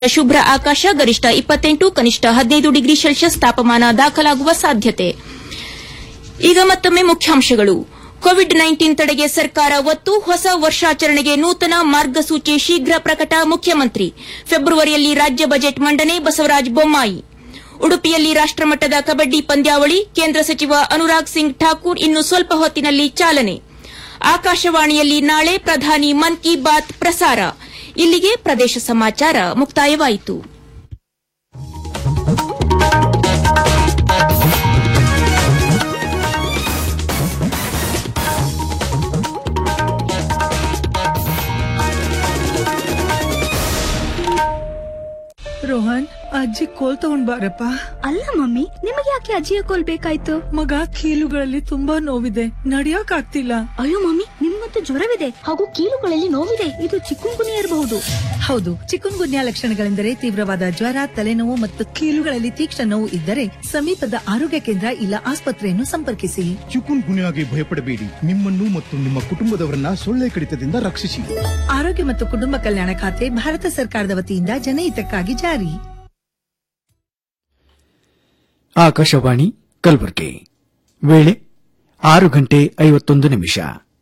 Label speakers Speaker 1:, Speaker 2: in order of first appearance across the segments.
Speaker 1: ಶುಭ್ರ ಆಕಾಶ ಗರಿಷ್ಠ ಇಪ್ಪತ್ತೆಂಟು ಕನಿಷ್ಠ ಹದಿನೈದು ಡಿಗ್ರಿ ಸೆಲ್ಸಿಯಸ್ ತಾಪಮಾನ ದಾಖಲಾಗುವ ಸಾಧ್ಯತೆ ಈಗ ಮತ್ತೊಮ್ಮೆ ಮುಖ್ಯಾಂಶಗಳು ಕೋವಿಡ್ ನೈನ್ಟೀನ್ ತಡೆಗೆ ಸರ್ಕಾರ ಒತ್ತು ಹೊಸ ವರ್ಷಾಚರಣೆಗೆ ನೂತನ ಮಾರ್ಗಸೂಚಿ ಶೀಘ್ರ ಪ್ರಕಟ ಮುಖ್ಯಮಂತ್ರಿ ಫೆಬ್ರವರಿಯಲ್ಲಿ ರಾಜ್ಯ ಬಜೆಟ್ ಮಂಡನೆ ಬಸವರಾಜ ಬೊಮ್ಮಾಯಿ ಉಡುಪಿಯಲ್ಲಿ ರಾಷ್ಟಮಟ್ಟದ ಕಬಡ್ಡಿ ಪಂದ್ಯಾವಳಿ ಕೇಂದ್ರ ಸಚಿವ ಅನುರಾಗ್ ಸಿಂಗ್ ಠಾಕೂರ್ ಇನ್ನು ಸ್ವಲ್ಪ ಹೊತ್ತಿನಲ್ಲಿ ಚಾಲನೆ ಆಕಾಶವಾಣಿಯಲ್ಲಿ ನಾಳೆ ಪ್ರಧಾನಿ ಮನ್ ಕಿ ಬಾತ್ ಪ್ರಸಾರ ಇಲ್ಲಿಗೆ ಪ್ರದೇಶ ಸಮಾಚಾರ ಮುಕ್ತಾಯವಾಯಿತು
Speaker 2: ರೋಹನ್ ಅಜ್ಜಿ ಕೋಲ್ ತಗೊಂಡ್ ಬಾರಪ್ಪ
Speaker 3: ಅಲ್ಲ ಮಮ್ಮಿ ನಿಮಗೆ ಯಾಕೆ ಅಜ್ಜಿಯ ಕೋಲ್ ಬೇಕಾಯ್ತು
Speaker 2: ಮಗ ಕೀಲುಗಳಲ್ಲಿ ತುಂಬಾ ನೋವಿದೆ ನಡಿಯಕ್ ಆಗ್ತಿಲ್ಲ
Speaker 3: ಅಯ್ಯೋ ಮಮ್ಮಿ ನಿಮ್ಮಂತೂ ಜ್ವರವಿದೆ ಹಾಗೂ ಕೀಲುಗಳಲ್ಲಿ ನೋವಿದೆ ಇದು ಚಿಕ್ಕುಂಗುನಿ ಇರಬಹುದು
Speaker 4: ಹೌದು ಚಿಕನ್ ಗುನ್ಯಾ ಲಕ್ಷಣಗಳೆಂದರೆ ತೀವ್ರವಾದ ಜ್ವರ ತಲೆನೋವು ಮತ್ತು ಕೀಲುಗಳಲ್ಲಿ ತೀಕ್ಷ್ಣ ನೋವು ಇದ್ದರೆ ಸಮೀಪದ ಆರೋಗ್ಯ ಕೇಂದ್ರ ಇಲ್ಲ ಆಸ್ಪತ್ರೆಯನ್ನು ಸಂಪರ್ಕಿಸಿ
Speaker 5: ಚಿಕುನ್ ಗುನ್ಯಾಗೆ ಭಯಪಡಬೇಡಿ ನಿಮ್ಮನ್ನು ಮತ್ತು ನಿಮ್ಮ ಕುಟುಂಬದವರನ್ನ ಸೊಳ್ಳೆ ಕಡಿತದಿಂದ ರಕ್ಷಿಸಿ
Speaker 4: ಆರೋಗ್ಯ ಮತ್ತು ಕುಟುಂಬ ಕಲ್ಯಾಣ ಖಾತೆ ಭಾರತ ಸರ್ಕಾರದ ವತಿಯಿಂದ ಜನಹಿತಕ್ಕಾಗಿ ಜಾರಿ
Speaker 6: ಆಕಾಶವಾಣಿ ಕಲಬುರಗಿ ವೇಳೆ ಆರು ಗಂಟೆ ಐವತ್ತೊಂದು ನಿಮಿಷ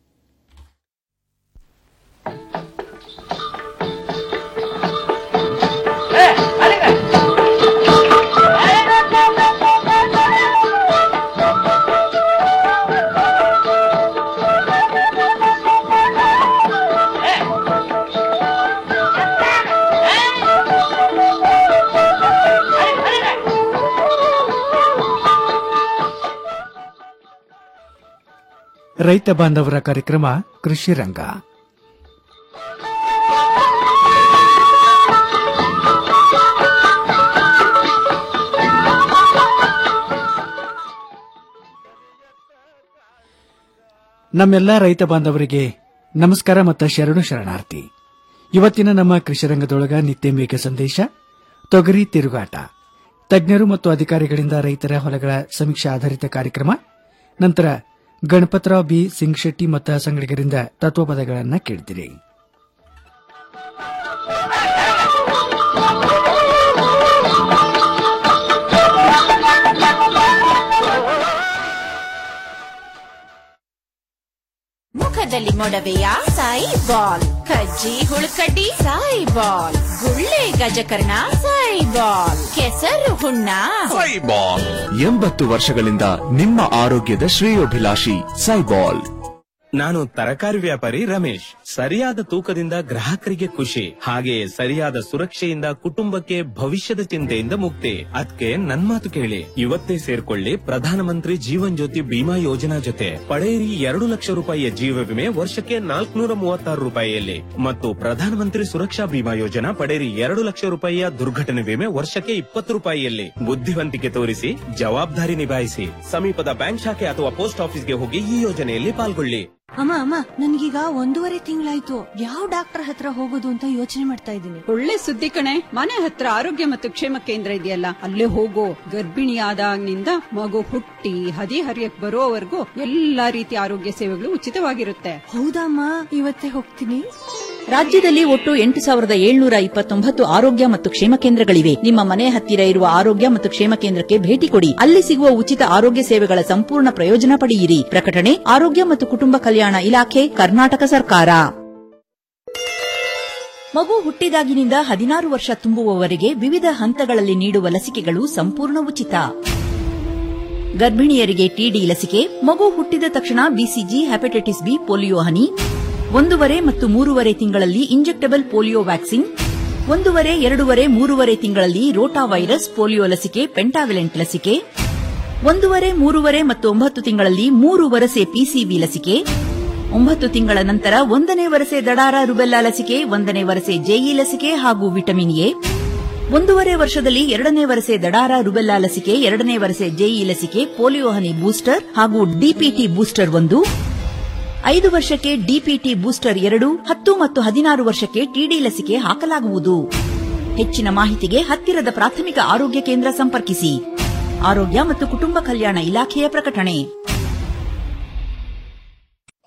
Speaker 6: ರೈತ ಬಾಂಧವರ ಕಾರ್ಯಕ್ರಮ ಕೃಷಿ ರಂಗ ನಮ್ಮೆಲ್ಲ ರೈತ ಬಾಂಧವರಿಗೆ ನಮಸ್ಕಾರ ಮತ್ತು ಶರಣು ಶರಣಾರ್ಥಿ ಇವತ್ತಿನ ನಮ್ಮ ಕೃಷಿ ರಂಗದೊಳಗ ನಿತ್ಯ ಮೇಘ ಸಂದೇಶ ತೊಗರಿ ತಿರುಗಾಟ ತಜ್ಞರು ಮತ್ತು ಅಧಿಕಾರಿಗಳಿಂದ ರೈತರ ಹೊಲಗಳ ಸಮೀಕ್ಷೆ ಆಧಾರಿತ ಕಾರ್ಯಕ್ರಮ ನಂತರ ಗಣಪತರಾವ್ ಬಿ ಸಿಂಗ್ ಶೆಟ್ಟಿ ಮತ್ತು ಸಂಗಡಿಗರಿಂದ ತತ್ವಪದಗಳನ್ನು ಕೇಳಿದಿರಿ
Speaker 7: ಮುಖದಲ್ಲಿ ಮೊಡವೆಯ ಸಾಯಿ ಬಾಲ್ ಕಜ್ಜಿ ಹುಳುಕಡ್ಡಿ ಸಾಯಿ ಬಾಲ್ ಗುಳ್ಳೆ ಗಜಕರ್ಣ ಸಾಯಿ ಬಾಲ್ ಕೆಸರು ಹುಣ್ಣ
Speaker 8: ಸೈಬಾಲ್ ಎಂಬತ್ತು ವರ್ಷಗಳಿಂದ ನಿಮ್ಮ ಆರೋಗ್ಯದ ಶ್ರೇಯೋಭಿಲಾಷಿ ಸೈಬಾಲ್
Speaker 9: ನಾನು ತರಕಾರಿ ವ್ಯಾಪಾರಿ ರಮೇಶ್ ಸರಿಯಾದ ತೂಕದಿಂದ ಗ್ರಾಹಕರಿಗೆ ಖುಷಿ ಹಾಗೆಯೇ ಸರಿಯಾದ ಸುರಕ್ಷೆಯಿಂದ ಕುಟುಂಬಕ್ಕೆ ಭವಿಷ್ಯದ ಚಿಂತೆಯಿಂದ ಮುಕ್ತಿ ಅದಕ್ಕೆ ನನ್ ಮಾತು ಕೇಳಿ ಇವತ್ತೇ ಸೇರ್ಕೊಳ್ಳಿ ಪ್ರಧಾನಮಂತ್ರಿ ಜೀವನ್ ಜ್ಯೋತಿ ಬಿಮಾ ಯೋಜನಾ ಜೊತೆ ಪಡೆಯಿರಿ ಎರಡು ಲಕ್ಷ ರೂಪಾಯಿಯ ಜೀವ ವಿಮೆ ವರ್ಷಕ್ಕೆ ನಾಲ್ಕುನೂರ ಮೂವತ್ತಾರು ರೂಪಾಯಿಯಲ್ಲಿ ಮತ್ತು ಪ್ರಧಾನಮಂತ್ರಿ ಸುರಕ್ಷಾ ಬಿಮಾ ಯೋಜನಾ ಪಡೆಯಿರಿ ಎರಡು ಲಕ್ಷ ರೂಪಾಯಿಯ ದುರ್ಘಟನೆ ವಿಮೆ ವರ್ಷಕ್ಕೆ ಇಪ್ಪತ್ತು ರೂಪಾಯಿಯಲ್ಲಿ ಬುದ್ಧಿವಂತಿಕೆ ತೋರಿಸಿ ಜವಾಬ್ದಾರಿ ನಿಭಾಯಿಸಿ ಸಮೀಪದ ಬ್ಯಾಂಕ್ ಶಾಖೆ ಅಥವಾ ಪೋಸ್ಟ್ ಆಫೀಸ್ಗೆ ಹೋಗಿ ಈ ಯೋಜನೆಯಲ್ಲಿ ಪಾಲ್ಗೊಳ್ಳಿ
Speaker 3: ಅಮ್ಮ ಅಮ್ಮ ನನ್ಗೀಗ ಒಂದೂವರೆ ತಿಂಗಳಾಯ್ತು ಯಾವ ಡಾಕ್ಟರ್ ಹತ್ರ ಹೋಗೋದು ಅಂತ ಯೋಚನೆ ಮಾಡ್ತಾ ಇದ್ದೀನಿ
Speaker 10: ಒಳ್ಳೆ ಸುದ್ದಿ ಕಣೆ ಮನೆ ಹತ್ರ ಆರೋಗ್ಯ ಮತ್ತು ಕ್ಷೇಮ ಕೇಂದ್ರ ಇದೆಯಲ್ಲ ಅಲ್ಲೇ ಹೋಗೋ ಗರ್ಭಿಣಿಯಾದಾಗಿನಿಂದ ಮಗು ಹುಟ್ಟಿ ಹದಿ ಹರಿಯಕ್ ಬರೋವರೆಗೂ ಎಲ್ಲಾ ರೀತಿಯ ಆರೋಗ್ಯ ಸೇವೆಗಳು ಉಚಿತವಾಗಿರುತ್ತೆ
Speaker 3: ಹೌದಮ್ಮ ಇವತ್ತೇ ಹೋಗ್ತೀನಿ
Speaker 11: ರಾಜ್ಯದಲ್ಲಿ ಒಟ್ಟು ಎಂಟು ಸಾವಿರದ ಏಳ್ನೂರ ಇಪ್ಪತ್ತೊಂಬತ್ತು ಆರೋಗ್ಯ ಮತ್ತು ಕ್ಷೇಮ ಕೇಂದ್ರಗಳಿವೆ ನಿಮ್ಮ ಮನೆ ಹತ್ತಿರ ಇರುವ ಆರೋಗ್ಯ ಮತ್ತು ಕ್ಷೇಮ ಕೇಂದ್ರಕ್ಕೆ ಭೇಟಿ ಕೊಡಿ ಅಲ್ಲಿ ಸಿಗುವ ಉಚಿತ ಆರೋಗ್ಯ ಸೇವೆಗಳ ಸಂಪೂರ್ಣ ಪ್ರಯೋಜನ ಪಡೆಯಿರಿ ಪ್ರಕಟಣೆ ಆರೋಗ್ಯ ಮತ್ತು ಕುಟುಂಬ ಕಲ್ಯಾಣ ಇಲಾಖೆ ಕರ್ನಾಟಕ ಸರ್ಕಾರ ಮಗು ಹುಟ್ಟಿದಾಗಿನಿಂದ ಹದಿನಾರು ವರ್ಷ ತುಂಬುವವರೆಗೆ ವಿವಿಧ ಹಂತಗಳಲ್ಲಿ ನೀಡುವ ಲಸಿಕೆಗಳು ಸಂಪೂರ್ಣ ಉಚಿತ ಗರ್ಭಿಣಿಯರಿಗೆ ಟಿಡಿ ಲಸಿಕೆ ಮಗು ಹುಟ್ಟಿದ ತಕ್ಷಣ ಬಿಸಿಜಿ ಹೆಪಟೈಟಿಸ್ ಬಿ ಪೋಲಿಯೋ ಹನಿ ಒಂದೂವರೆ ಮತ್ತು ಮೂರುವರೆ ತಿಂಗಳಲ್ಲಿ ಇಂಜೆಕ್ಟಬಲ್ ಪೋಲಿಯೋ ವ್ಯಾಕ್ಸಿನ್ ಒಂದೂವರೆ ಎರಡೂವರೆ ಮೂರುವರೆ ತಿಂಗಳಲ್ಲಿ ರೋಟಾ ವೈರಸ್ ಪೋಲಿಯೋ ಲಸಿಕೆ ಪೆಂಟಾವಿಲೆಂಟ್ ಲಸಿಕೆ ಒಂದೂವರೆ ಮೂರುವರೆ ಮತ್ತು ಒಂಬತ್ತು ತಿಂಗಳಲ್ಲಿ ಮೂರು ವರಸೆ ಪಿಸಿಬಿ ಲಸಿಕೆ ಒಂಬತ್ತು ತಿಂಗಳ ನಂತರ ಒಂದನೇ ವರಸೆ ದಡಾರ ರುಬೆಲ್ಲಾ ಲಸಿಕೆ ಒಂದನೇ ವರಸೆ ಜೆಇ ಲಸಿಕೆ ಹಾಗೂ ವಿಟಮಿನ್ ಎ ಒಂದೂವರೆ ವರ್ಷದಲ್ಲಿ ಎರಡನೇ ವರಸೆ ದಡಾರ ರುಬೆಲ್ಲಾ ಲಸಿಕೆ ಎರಡನೇ ವರಸೆ ಜೆಇ ಲಸಿಕೆ ಪೋಲಿಯೋ ಹನಿ ಬೂಸ್ಟರ್ ಹಾಗೂ ಡಿಪಿಟಿ ಬೂಸ್ಟರ್ ಒಂದು ಐದು ವರ್ಷಕ್ಕೆ ಡಿಪಿಟಿ ಬೂಸ್ಟರ್ ಎರಡು ಹತ್ತು ಮತ್ತು ಹದಿನಾರು ವರ್ಷಕ್ಕೆ ಟಿಡಿ ಲಸಿಕೆ ಹಾಕಲಾಗುವುದು ಹೆಚ್ಚಿನ ಮಾಹಿತಿಗೆ ಹತ್ತಿರದ ಪ್ರಾಥಮಿಕ ಆರೋಗ್ಯ ಕೇಂದ್ರ ಸಂಪರ್ಕಿಸಿ ಆರೋಗ್ಯ ಮತ್ತು ಕುಟುಂಬ ಕಲ್ಯಾಣ ಇಲಾಖೆಯ ಪ್ರಕಟಣೆ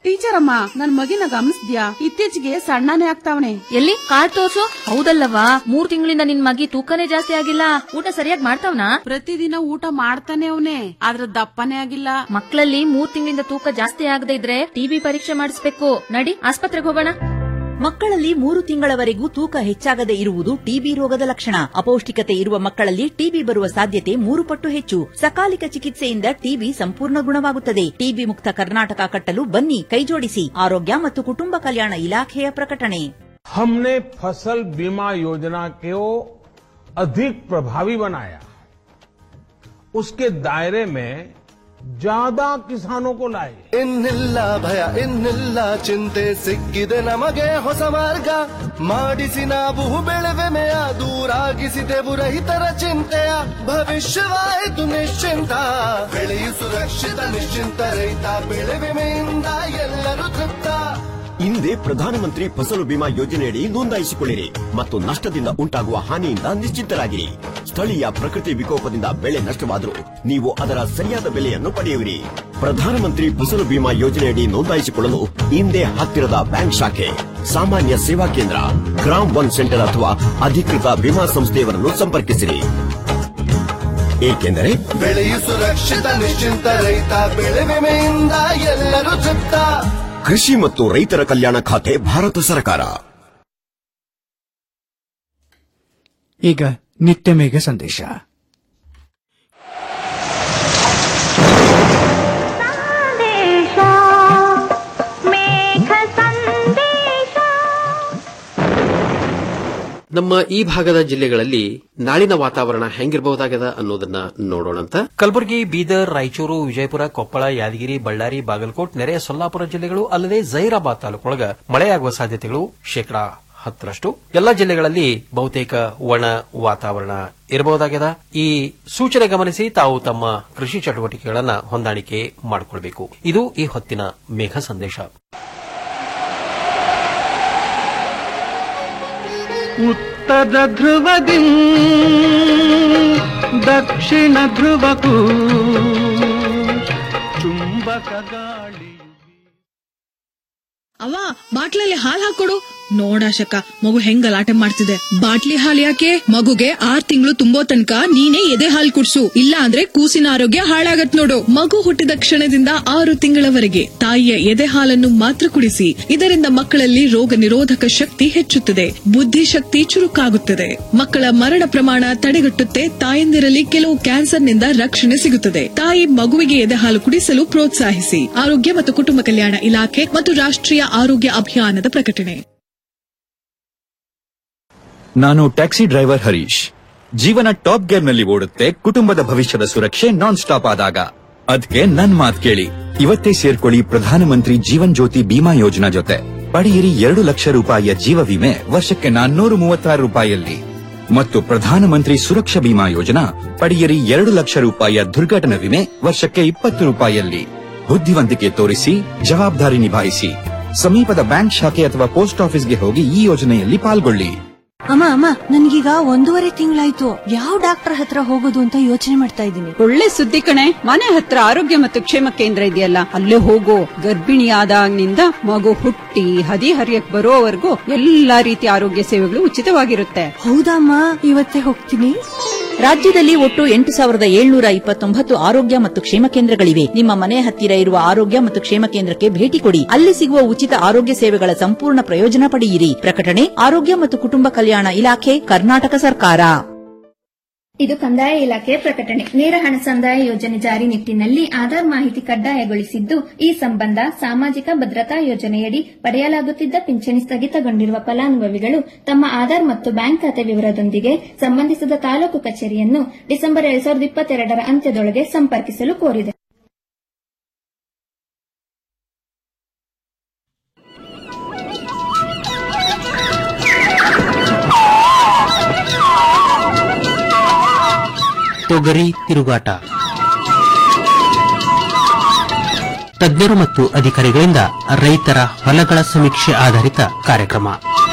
Speaker 12: ಟೀಚರ್ ಅಮ್ಮ ನನ್ ಮಗಿನ ಗಮನಿಸ್ದ್ಯಾ ಇತ್ತೀಚೆಗೆ ಸಣ್ಣನೇ ಆಗ್ತಾವನೆ
Speaker 13: ಎಲ್ಲಿ ಕಾರ್ಡ್ ತೋರ್ಸು ಹೌದಲ್ಲವಾ ಮೂರ್ ತಿಂಗಳಿಂದ ನಿನ್ ಮಗಿ ತೂಕನೇ ಜಾಸ್ತಿ ಆಗಿಲ್ಲ ಊಟ ಸರಿಯಾಗಿ ಮಾಡ್ತಾವ್ನಾ
Speaker 12: ಪ್ರತಿದಿನ ಊಟ ಮಾಡ್ತಾನೆ ಅವನೇ ಆದ್ರ ದಪ್ಪನೇ ಆಗಿಲ್ಲ
Speaker 13: ಮಕ್ಕಳಲ್ಲಿ ಮೂರ್ ತಿಂಗಳಿಂದ ತೂಕ ಜಾಸ್ತಿ ಆಗದೆ ಇದ್ರೆ ಟಿಬಿ ಪರೀಕ್ಷೆ ಮಾಡಿಸ್ಬೇಕು ನಡಿ ಆಸ್ಪತ್ರೆಗೆ ಹೋಗೋಣ
Speaker 11: ಮಕ್ಕಳಲ್ಲಿ ಮೂರು ತಿಂಗಳವರೆಗೂ ತೂಕ ಹೆಚ್ಚಾಗದೆ ಇರುವುದು ಟಿಬಿ ರೋಗದ ಲಕ್ಷಣ ಅಪೌಷ್ಟಿಕತೆ ಇರುವ ಮಕ್ಕಳಲ್ಲಿ ಟಿಬಿ ಬರುವ ಸಾಧ್ಯತೆ ಮೂರು ಪಟ್ಟು ಹೆಚ್ಚು ಸಕಾಲಿಕ ಚಿಕಿತ್ಸೆಯಿಂದ ಟಿಬಿ ಸಂಪೂರ್ಣ ಗುಣವಾಗುತ್ತದೆ ಟಿಬಿ ಮುಕ್ತ ಕರ್ನಾಟಕ ಕಟ್ಟಲು ಬನ್ನಿ ಕೈಜೋಡಿಸಿ ಆರೋಗ್ಯ ಮತ್ತು ಕುಟುಂಬ ಕಲ್ಯಾಣ ಇಲಾಖೆಯ ಪ್ರಕಟಣೆ
Speaker 14: हमने फसल बीमा योजना को अधिक प्रभावी बनाया उसके दायरे में ज्यादा किसानों को लाए
Speaker 15: ಇನ್ನಿಲ್ಲ ಭಯ ಇನ್ನಿಲ್ಲ ಚಿಂತೆ ಸಿಕ್ಕಿದೆ ನಮಗೆ ಹೊಸ ಮಾರ್ಗ ಮಾಡಿಸಿ ನಾವು ಬೆಳೆವೆಮೆಯ ದೂರಾಗಿಸಿದೆವು ರೈತರ ಚಿಂತೆಯ ಭವಿಷ್ಯವಾಯಿತು ನಿಶ್ಚಿಂತ ಬೆಳೆಯು ಸುರಕ್ಷಿತ ನಿಶ್ಚಿಂತ ರೈತ ಬೆಳೆ ವಿಮೆಯಿಂದ ಎಲ್ಲರೂ ತೃಪ್ತ
Speaker 16: ಹಿಂದೆ ಪ್ರಧಾನಮಂತ್ರಿ ಫಸಲು ಬಿಮಾ ಯೋಜನೆಯಡಿ ನೋಂದಾಯಿಸಿಕೊಳ್ಳಿರಿ ಮತ್ತು ನಷ್ಟದಿಂದ ಉಂಟಾಗುವ ಹಾನಿಯಿಂದ ನಿಶ್ಚಿಂತರಾಗಿರಿ ಸ್ಥಳೀಯ ಪ್ರಕೃತಿ ವಿಕೋಪದಿಂದ ಬೆಳೆ ನಷ್ಟವಾದರೂ ನೀವು ಅದರ ಸರಿಯಾದ ಬೆಲೆಯನ್ನು ಪಡೆಯುವಿರಿ ಪ್ರಧಾನಮಂತ್ರಿ ಫಸಲು ಬಿಮಾ ಯೋಜನೆಯಡಿ ನೋಂದಾಯಿಸಿಕೊಳ್ಳಲು ಹಿಂದೆ ಹತ್ತಿರದ ಬ್ಯಾಂಕ್ ಶಾಖೆ ಸಾಮಾನ್ಯ ಸೇವಾ ಕೇಂದ್ರ ಗ್ರಾಮ್ ಒನ್ ಸೆಂಟರ್ ಅಥವಾ ಅಧಿಕೃತ ವಿಮಾ ಸಂಸ್ಥೆಯವರನ್ನು ಸಂಪರ್ಕಿಸಿರಿ ಏಕೆಂದರೆ
Speaker 15: ಬೆಳೆಯು ಸುರಕ್ಷಿತ ನಿಶ್ಚಿಂತ ರೈತ ಬೆಳೆ ವಿಮೆಯಿಂದ ಎಲ್ಲರೂ ತೃಪ್ತ
Speaker 16: ಕೃಷಿ ಮತ್ತು ರೈತರ ಕಲ್ಯಾಣ ಖಾತೆ ಭಾರತ ಸರ್ಕಾರ
Speaker 6: ಈಗ ನಿತ್ಯ ಮೇಘ ಸಂದೇಶ
Speaker 17: ನಮ್ಮ ಈ ಭಾಗದ ಜಿಲ್ಲೆಗಳಲ್ಲಿ ನಾಳಿನ ವಾತಾವರಣ ಹೆಂಗಿರಬಹುದಾಗದ ಅನ್ನೋದನ್ನ ನೋಡೋಣಂತ
Speaker 18: ಕಲಬುರಗಿ ಬೀದರ್ ರಾಯಚೂರು ವಿಜಯಪುರ ಕೊಪ್ಪಳ ಯಾದಗಿರಿ ಬಳ್ಳಾರಿ ಬಾಗಲಕೋಟ್ ನೆರೆಯ ಸೊಲ್ಲಾಪುರ ಜಿಲ್ಲೆಗಳು ಅಲ್ಲದೆ ಜೈರಾಬಾದ್ ತಾಲೂಕೊಳಗ ಮಳೆಯಾಗುವ ಸಾಧ್ಯತೆಗಳು ಶೇಕಡಾ ಹತ್ತರಷ್ಟು ಎಲ್ಲ ಜಿಲ್ಲೆಗಳಲ್ಲಿ ಬಹುತೇಕ ಒಣ ವಾತಾವರಣ ಇರಬಹುದಾಗಿದೆ ಈ ಸೂಚನೆ ಗಮನಿಸಿ ತಾವು ತಮ್ಮ ಕೃಷಿ ಚಟುವಟಿಕೆಗಳನ್ನ ಹೊಂದಾಣಿಕೆ ಮಾಡಿಕೊಳ್ಬೇಕು ಇದು ಈ ಹೊತ್ತಿನ ಮೇಘ ಸಂದೇಶ
Speaker 19: ಉತ್ತರ ಧ್ರುವದಿ ದಕ್ಷಿಣ ಧ್ರುವಕ್ಕೂ ಚುಂಬಕ ಗಾಳಿ
Speaker 2: ಅವ ಬಾಟ್ಲಲ್ಲಿ ಹಾಲ್ ಹಾಕೊಡು ನೋಡಾಶಕ ಮಗು ಹೆಂಗ್ ಗಲಾಟೆ ಮಾಡ್ತಿದೆ ಬಾಟ್ಲಿ ಹಾಲ್ ಯಾಕೆ ಮಗುಗೆ ಆರ್ ತಿಂಗಳು ತುಂಬೋ ತನಕ ನೀನೇ ಎದೆ ಹಾಲ್ ಕುಡ್ಸು ಇಲ್ಲ ಅಂದ್ರೆ ಕೂಸಿನ ಆರೋಗ್ಯ ಹಾಳಾಗತ್ ನೋಡು ಮಗು ಹುಟ್ಟಿದ ಕ್ಷಣದಿಂದ ಆರು ತಿಂಗಳವರೆಗೆ ತಾಯಿಯ ಎದೆ ಹಾಲನ್ನು ಮಾತ್ರ ಕುಡಿಸಿ ಇದರಿಂದ ಮಕ್ಕಳಲ್ಲಿ ರೋಗ ನಿರೋಧಕ ಶಕ್ತಿ ಹೆಚ್ಚುತ್ತದೆ ಬುದ್ಧಿಶಕ್ತಿ ಚುರುಕಾಗುತ್ತದೆ ಮಕ್ಕಳ ಮರಣ ಪ್ರಮಾಣ ತಡೆಗಟ್ಟುತ್ತೆ ತಾಯಂದಿರಲ್ಲಿ ಕೆಲವು ಕ್ಯಾನ್ಸರ್ನಿಂದ ರಕ್ಷಣೆ ಸಿಗುತ್ತದೆ ತಾಯಿ ಮಗುವಿಗೆ ಎದೆ ಹಾಲು ಕುಡಿಸಲು ಪ್ರೋತ್ಸಾಹಿಸಿ ಆರೋಗ್ಯ ಮತ್ತು ಕುಟುಂಬ ಕಲ್ಯಾಣ ಇಲಾಖೆ ಮತ್ತು ರಾಷ್ಟ್ರೀಯ ಆರೋಗ್ಯ ಅಭಿಯಾನದ ಪ್ರಕಟಣೆ
Speaker 20: ನಾನು ಟ್ಯಾಕ್ಸಿ ಡ್ರೈವರ್ ಹರೀಶ್ ಜೀವನ ಟಾಪ್ ಗೇರ್ ನಲ್ಲಿ ಓಡುತ್ತೆ ಕುಟುಂಬದ ಭವಿಷ್ಯದ ಸುರಕ್ಷೆ ನಾನ್ ಸ್ಟಾಪ್ ಆದಾಗ ಅದಕ್ಕೆ ನನ್ ಮಾತ್ ಕೇಳಿ ಇವತ್ತೇ ಸೇರ್ಕೊಳ್ಳಿ ಪ್ರಧಾನಮಂತ್ರಿ ಜೀವನ್ ಜ್ಯೋತಿ ಬಿಮಾ ಯೋಜನಾ ಜೊತೆ ಪಡೆಯಿರಿ ಎರಡು ಲಕ್ಷ ರೂಪಾಯಿಯ ಜೀವ ವಿಮೆ ವರ್ಷಕ್ಕೆ ನಾನ್ನೂರು ಮೂವತ್ತಾರು ರೂಪಾಯಿಯಲ್ಲಿ ಮತ್ತು ಪ್ರಧಾನಮಂತ್ರಿ ಸುರಕ್ಷಾ ಬಿಮಾ ಯೋಜನಾ ಪಡೆಯಿರಿ ಎರಡು ಲಕ್ಷ ರೂಪಾಯಿಯ ದುರ್ಘಟನಾ ವಿಮೆ ವರ್ಷಕ್ಕೆ ಇಪ್ಪತ್ತು ರೂಪಾಯಿಯಲ್ಲಿ ಬುದ್ಧಿವಂತಿಕೆ ತೋರಿಸಿ ಜವಾಬ್ದಾರಿ ನಿಭಾಯಿಸಿ ಸಮೀಪದ ಬ್ಯಾಂಕ್ ಶಾಖೆ ಅಥವಾ ಪೋಸ್ಟ್ ಆಫೀಸ್ಗೆ ಹೋಗಿ ಈ ಯೋಜನೆಯಲ್ಲಿ ಪಾಲ್ಗೊಳ್ಳಿ
Speaker 3: ಅಮ್ಮ ಅಮ್ಮ ನನ್ಗೀಗ ಒಂದೂವರೆ ತಿಂಗಳಾಯ್ತು ಯಾವ ಡಾಕ್ಟರ್ ಹತ್ರ ಹೋಗೋದು ಅಂತ ಯೋಚನೆ ಮಾಡ್ತಾ ಇದ್ದೀನಿ
Speaker 10: ಒಳ್ಳೆ ಸುದ್ದಿ ಕಣೆ ಮನೆ ಹತ್ರ ಆರೋಗ್ಯ ಮತ್ತು ಕ್ಷೇಮ ಕೇಂದ್ರ ಇದೆಯಲ್ಲ ಅಲ್ಲೇ ಹೋಗೋ ಗರ್ಭಿಣಿಯಾದಾಗಿನಿಂದ ಮಗು ಹುಟ್ಟಿ ಹದಿ ಹರಿಯಕ್ ಬರೋವರೆಗೂ ಎಲ್ಲಾ ರೀತಿಯ ಆರೋಗ್ಯ ಸೇವೆಗಳು ಉಚಿತವಾಗಿರುತ್ತೆ
Speaker 3: ಹೌದಮ್ಮ ಇವತ್ತೇ ಹೋಗ್ತೀನಿ
Speaker 11: ರಾಜ್ಯದಲ್ಲಿ ಒಟ್ಟು ಎಂಟು ಸಾವಿರದ ಏಳ್ನೂರ ಇಪ್ಪತ್ತೊಂಬತ್ತು ಆರೋಗ್ಯ ಮತ್ತು ಕ್ಷೇಮ ಕೇಂದ್ರಗಳಿವೆ ನಿಮ್ಮ ಮನೆ ಹತ್ತಿರ ಇರುವ ಆರೋಗ್ಯ ಮತ್ತು ಕ್ಷೇಮ ಕೇಂದ್ರಕ್ಕೆ ಭೇಟಿ ಕೊಡಿ ಅಲ್ಲಿ ಸಿಗುವ ಉಚಿತ ಆರೋಗ್ಯ ಸೇವೆಗಳ ಸಂಪೂರ್ಣ ಪ್ರಯೋಜನ ಪಡೆಯಿರಿ ಪ್ರಕಟಣೆ ಆರೋಗ್ಯ ಮತ್ತು ಕುಟುಂಬ ಕಲ್ಯಾಣ ಇಲಾಖೆ ಕರ್ನಾಟಕ ಸರ್ಕಾರ
Speaker 21: ಇದು ಕಂದಾಯ ಇಲಾಖೆಯ ಪ್ರಕಟಣೆ ನೇರ ಹಣ ಸಂದಾಯ ಯೋಜನೆ ಜಾರಿ ನಿಟ್ಟಿನಲ್ಲಿ ಆಧಾರ್ ಮಾಹಿತಿ ಕಡ್ಡಾಯಗೊಳಿಸಿದ್ದು ಈ ಸಂಬಂಧ ಸಾಮಾಜಿಕ ಭದ್ರತಾ ಯೋಜನೆಯಡಿ ಪಡೆಯಲಾಗುತ್ತಿದ್ದ ಪಿಂಚಣಿ ಸ್ಥಗಿತಗೊಂಡಿರುವ ಫಲಾನುಭವಿಗಳು ತಮ್ಮ ಆಧಾರ್ ಮತ್ತು ಬ್ಯಾಂಕ್ ಖಾತೆ ವಿವರದೊಂದಿಗೆ ಸಂಬಂಧಿಸಿದ ತಾಲೂಕು ಕಚೇರಿಯನ್ನು ಡಿಸೆಂಬರ್ ಎರಡ್ ಸಾವಿರದ ಇಪ್ಪತ್ತೆರಡರ ಅಂತ್ಯದೊಳಗೆ ಸಂಪರ್ಕಿಸಲು ಕೋರಿದೆ
Speaker 18: ತೊಗರಿ ತಿರುಗಾಟ ತಜ್ಞರು ಮತ್ತು ಅಧಿಕಾರಿಗಳಿಂದ ರೈತರ ಹೊಲಗಳ ಸಮೀಕ್ಷೆ ಆಧಾರಿತ ಕಾರ್ಯಕ್ರಮ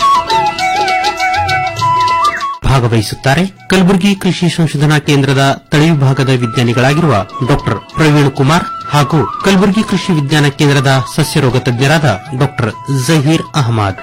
Speaker 18: ಭಾಗವಹಿಸುತ್ತಾರೆ ಕಲಬುರಗಿ ಕೃಷಿ ಸಂಶೋಧನಾ ಕೇಂದ್ರದ ತಳಿ ವಿಭಾಗದ ವಿಜ್ಞಾನಿಗಳಾಗಿರುವ ಡಾಕ್ಟರ್ ಪ್ರವೀಣ್ ಕುಮಾರ್
Speaker 1: ಹಾಗೂ ಕಲಬುರಗಿ ಕೃಷಿ ವಿಜ್ಞಾನ ಕೇಂದ್ರದ ಸಸ್ಯರೋಗ ತಜ್ಞರಾದ ಡಾಕ್ಟರ್ ಜಹೀರ್ ಅಹಮದ್